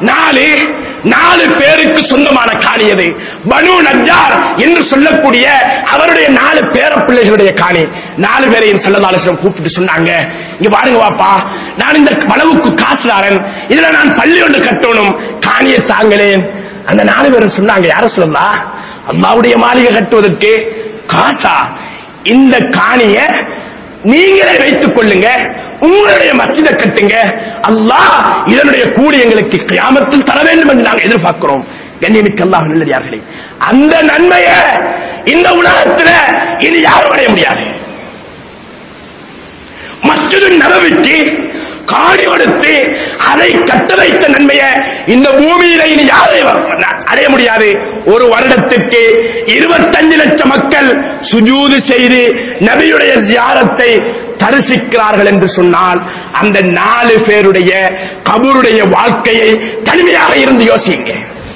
நாலு நாலு பேருக்கு சொந்தமான காணி அது பனு நஜார் என்று சொல்லக்கூடிய அவருடைய நாலு பேர பிள்ளைகளுடைய காணி நாலு பேரையும் செல்லதாலசம் கூப்பிட்டு சொன்னாங்க இங்க பாருங்க வாப்பா நான் இந்த வளவுக்கு காசுதாரன் இதுல நான் பள்ளி ஒன்று கட்டணும் காணியை தாங்களேன் அந்த நாலு பேரும் சொன்னாங்க யார சொல்லலாம் அல்லாவுடைய மாளிகை கட்டுவதற்கு காசா இந்த காணிய நீங்களே வைத்துக் கொள்ளுங்க உங்களுடைய மசித கட்டுங்க அல்லாஹ் இதனுடைய கூலி எங்களுக்கு கியாமத்தில் தர வேண்டும் என்று நாங்கள் எதிர்பார்க்கிறோம் கண்ணியமிக்க அல்லாஹ் நல்லடியார்களே அந்த நன்மையை இந்த உலகத்தில் இனி யாரும் அடைய முடியாது மஸ்ஜிது நபவிக்கு காணி கொடுத்து அதை கட்ட வைத்த நன்மையை இந்த பூமியில இனி யாரையும் அடைய முடியாது ஒரு வருடத்துக்கு இருபத்தஞ்சு லட்சம் மக்கள் சுஜூது செய்து நபியுடைய ஜியாரத்தை தரிசிக்கிறார்கள் என்று சொன்னால் அந்த நாலு பேருடைய கபருடைய வாழ்க்கையை தனிமையாக இருந்து யோசிங்க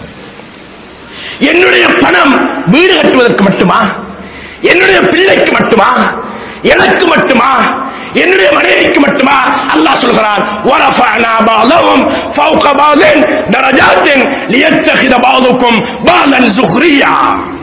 என்னுடைய பணம் வீடு கட்டுவதற்கு மட்டுமா என்னுடைய பிள்ளைக்கு மட்டுமா எனக்கு மட்டுமா என்னுடைய மனைவிக்கு மட்டுமா அல்லாஹ் சொல்கிறான் وَرَفَعْنَا بَعْضَهُمْ فَوْقَ بَعْضٍ دَرَجَاتٍ لِيَتَّخِذَ بَعْضُكُمْ بَعْضًا سُخْرِيًّا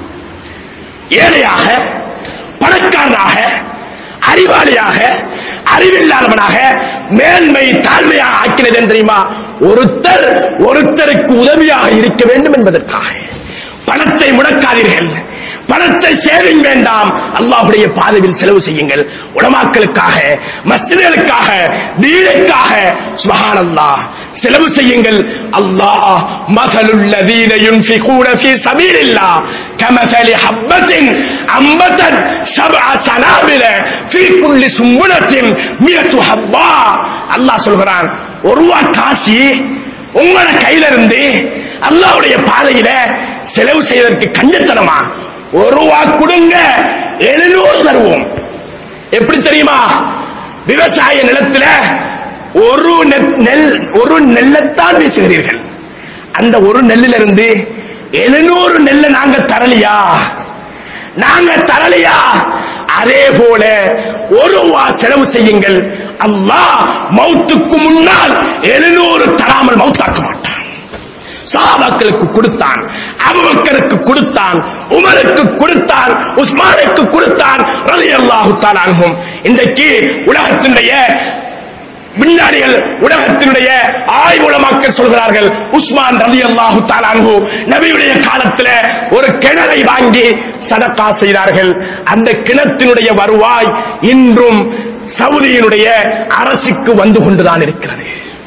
ஏழையாக பணக்காரனாக அறிவாளியாக அறிவில்லாதவனாக மேன்மை தாழ்மையாக ஆக்கினது என்று தெரியுமா ஒருத்தர் ஒருத்தருக்கு உதவியாக இருக்க வேண்டும் என்பதற்காக பணத்தை முடக்காதீர்கள் பணத்தை சேவிங் வேண்டாம் அல்லாஹ்வுடைய பாதையில் செலவு செய்யுங்கள் உலமாக்களுக்காக மஸ்ஜிதுகளுக்காக தீனுக்காக சுபஹானல்லாஹ் செலவு செய்யுங்கள் அல்லாஹ் மகளுல் லதீன யுன்ஃபிகூன ஃபீ சபீலில்லாஹ் கமஸலி ஹப்பத்தின் அம்பதத் சப்அ சனாபில ஃபீ குல்லி சும்புலத்தின் மியத்து ஹப்பா அல்லாஹ் சொல்கிறான் ஒரு ரூபா காசி உங்களோட கையில இருந்து அல்லாஹ்வுடைய பாதையில செலவு செய்வதற்கு கஞ்சத்தனமா ஒரு ரூபா கொடுங்க எழுநூறு தருவோம் எப்படி தெரியுமா விவசாய நிலத்துல ஒரு நெ- நெல் ஒரு நெல்லைத்தான் வீசுகிறீர்கள் அந்த ஒரு நெல்லில இருந்து எழுநூறு நெல்லை நாங்க தரலையா நாங்க தரலையா அதே போல ஒரு ரூபா செலவு செய்யுங்கள் அல்லாஹ் மௌத்துக்கு முன்னால் எழுநூறு தராமல் மௌத்தாக்க மாட்டான் சஹாபாக்களுக்கு கொடுத்தான் அபுபக்கருக்கு கொடுத்தான் உமருக்கு கொடுத்தான் உஸ்மானுக்கு கொடுத்தான் ரலியல்லாஹு தஆலா அன்ஹும் இன்றைக்கு உலகத்தினுடைய விஞ்ஞானிகள் உலகத்தினுடைய ஆய்வுல மக்கள் சொல்கிறார்கள் உஸ்மான் ரலி அல்லாஹு தாலான்ஹு நபியுடைய காலத்துல ஒரு கிணறை வாங்கி சதக்கா செய்தார்கள் அந்த கிணத்தினுடைய வருவாய் இன்றும் சவுதியினுடைய அரசுக்கு வந்து கொண்டுதான் இருக்கிறது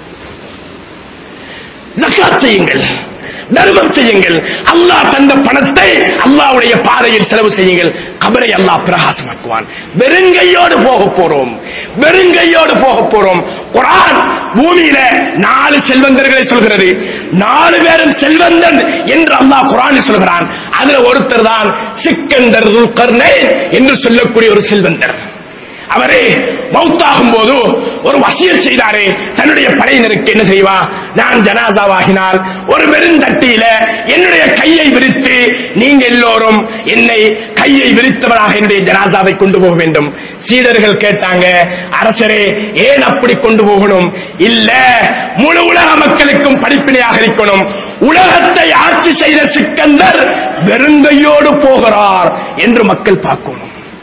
ஜக்காத் செய்யுங்கள் தர்மம் செய்யுங்கள் அல்லாஹ் தந்த பணத்தை அல்லாஹ்வுடைய பாதையில் செலவு செய்யுங்கள் கபரை அல்லாஹ் பிரகாசமாக்குவான் வெறுங்கையோடு போக போறோம் வெறுங்கையோடு போக போறோம் குர்ஆன் பூமியில நாலு செல்வந்தர்களை சொல்கிறது நாலு பேரும் செல்வந்தன் என்று அல்லாஹ் குர்ஆனில் சொல்கிறான் அதுல ஒருத்தர் தான் சிக்கந்தர் துல்கர்னைன் என்று சொல்லக்கூடிய ஒரு செல்வந்தர் அவரே மௌத்தாகும் போது ஒரு வசியல் செய்தாரே தன்னுடைய படையினருக்கு என்ன செய்வா நான் ஜனாசாவாகினால் ஒரு வெறுந்தட்டியில என்னுடைய கையை விரித்து நீங்க எல்லோரும் என்னை கையை விரித்தவராக என்னுடைய ஜனாசாவை கொண்டு போக வேண்டும் சீடர்கள் கேட்டாங்க அரசரே ஏன் அப்படி கொண்டு போகணும் இல்ல முழு உலக மக்களுக்கும் படிப்பினையாக இருக்கணும் உலகத்தை ஆட்சி செய்த சிக்கந்தர் வெறுங்கையோடு போகிறார் என்று மக்கள் பார்க்கணும்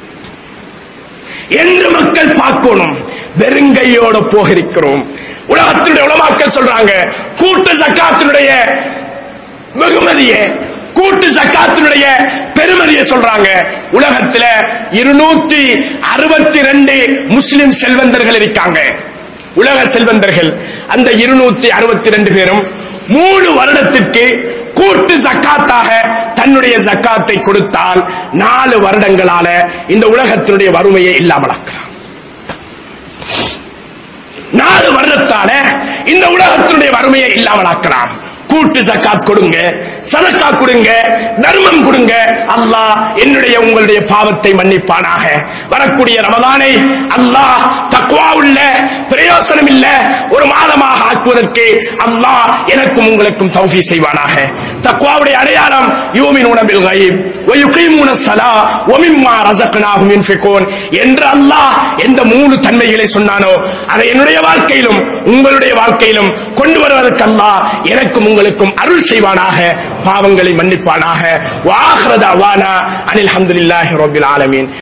என்று மக்கள் பார்க்கணும் வெறுங்கையோட போகிறோம் உலகத்தினுடைய உலமாக்கள் சொல்றாங்க கூட்டு ஜக்காத்தினுடைய வெகுமதியை கூட்டு ஜக்காத்தினுடைய பெருமதியை சொல்றாங்க உலகத்துல இருநூத்தி அறுபத்தி ரெண்டு முஸ்லிம் செல்வந்தர்கள் இருக்காங்க உலக செல்வந்தர்கள் அந்த இருநூத்தி அறுபத்தி ரெண்டு பேரும் மூணு வருடத்திற்கு கூட்டு ஜக்காத்தாக தன்னுடைய ஜக்காத்தை கொடுத்தால் நாலு வருடங்களால இந்த உலகத்தினுடைய வறுமையை இல்லாமலாக்கலாம் நாலு வருடத்தால இந்த உலகத்தினுடைய வறுமையை இல்லாமலாக்கலாம் கூட்டு ஜக்காத் கொடுங்க சதக்கா கொடுங்க தர்மம் கொடுங்க அல்லாஹ் என்னுடைய உங்களுடைய பாவத்தை மன்னிப்பானாக வரக்கூடிய ரமதானை அல்லாஹ் தக்வா உள்ள பிரயோஜன பிரயோசனம் இல்ல ஒரு மாதமாக ஆக்குவதற்கு அல்லாஹ் எனக்கும் உங்களுக்கும் தௌஃபி செய்வானாக தக்வாவுடைய அடையாளம் யூமினூன பில் கைப் வயுகீமூன ஸலா வமிம்மா ரஸக்னாஹும் யுன்ஃபிகூன் என்று அல்லாஹ் எந்த மூணு தன்மைகளை சொன்னானோ அதை என்னுடைய வாழ்க்கையிலும் உங்களுடைய வாழ்க்கையிலும் கொண்டு வருவதற்கு அல்லாஹ் எனக்கும் உங்களுக்கும் அருள் செய்வானாக பாவங்களை மன்னிப்பானாக வாஹ்ரத அவானா அனில் ஹம்துலில்லாஹி ரப்பில் ஆலமீன்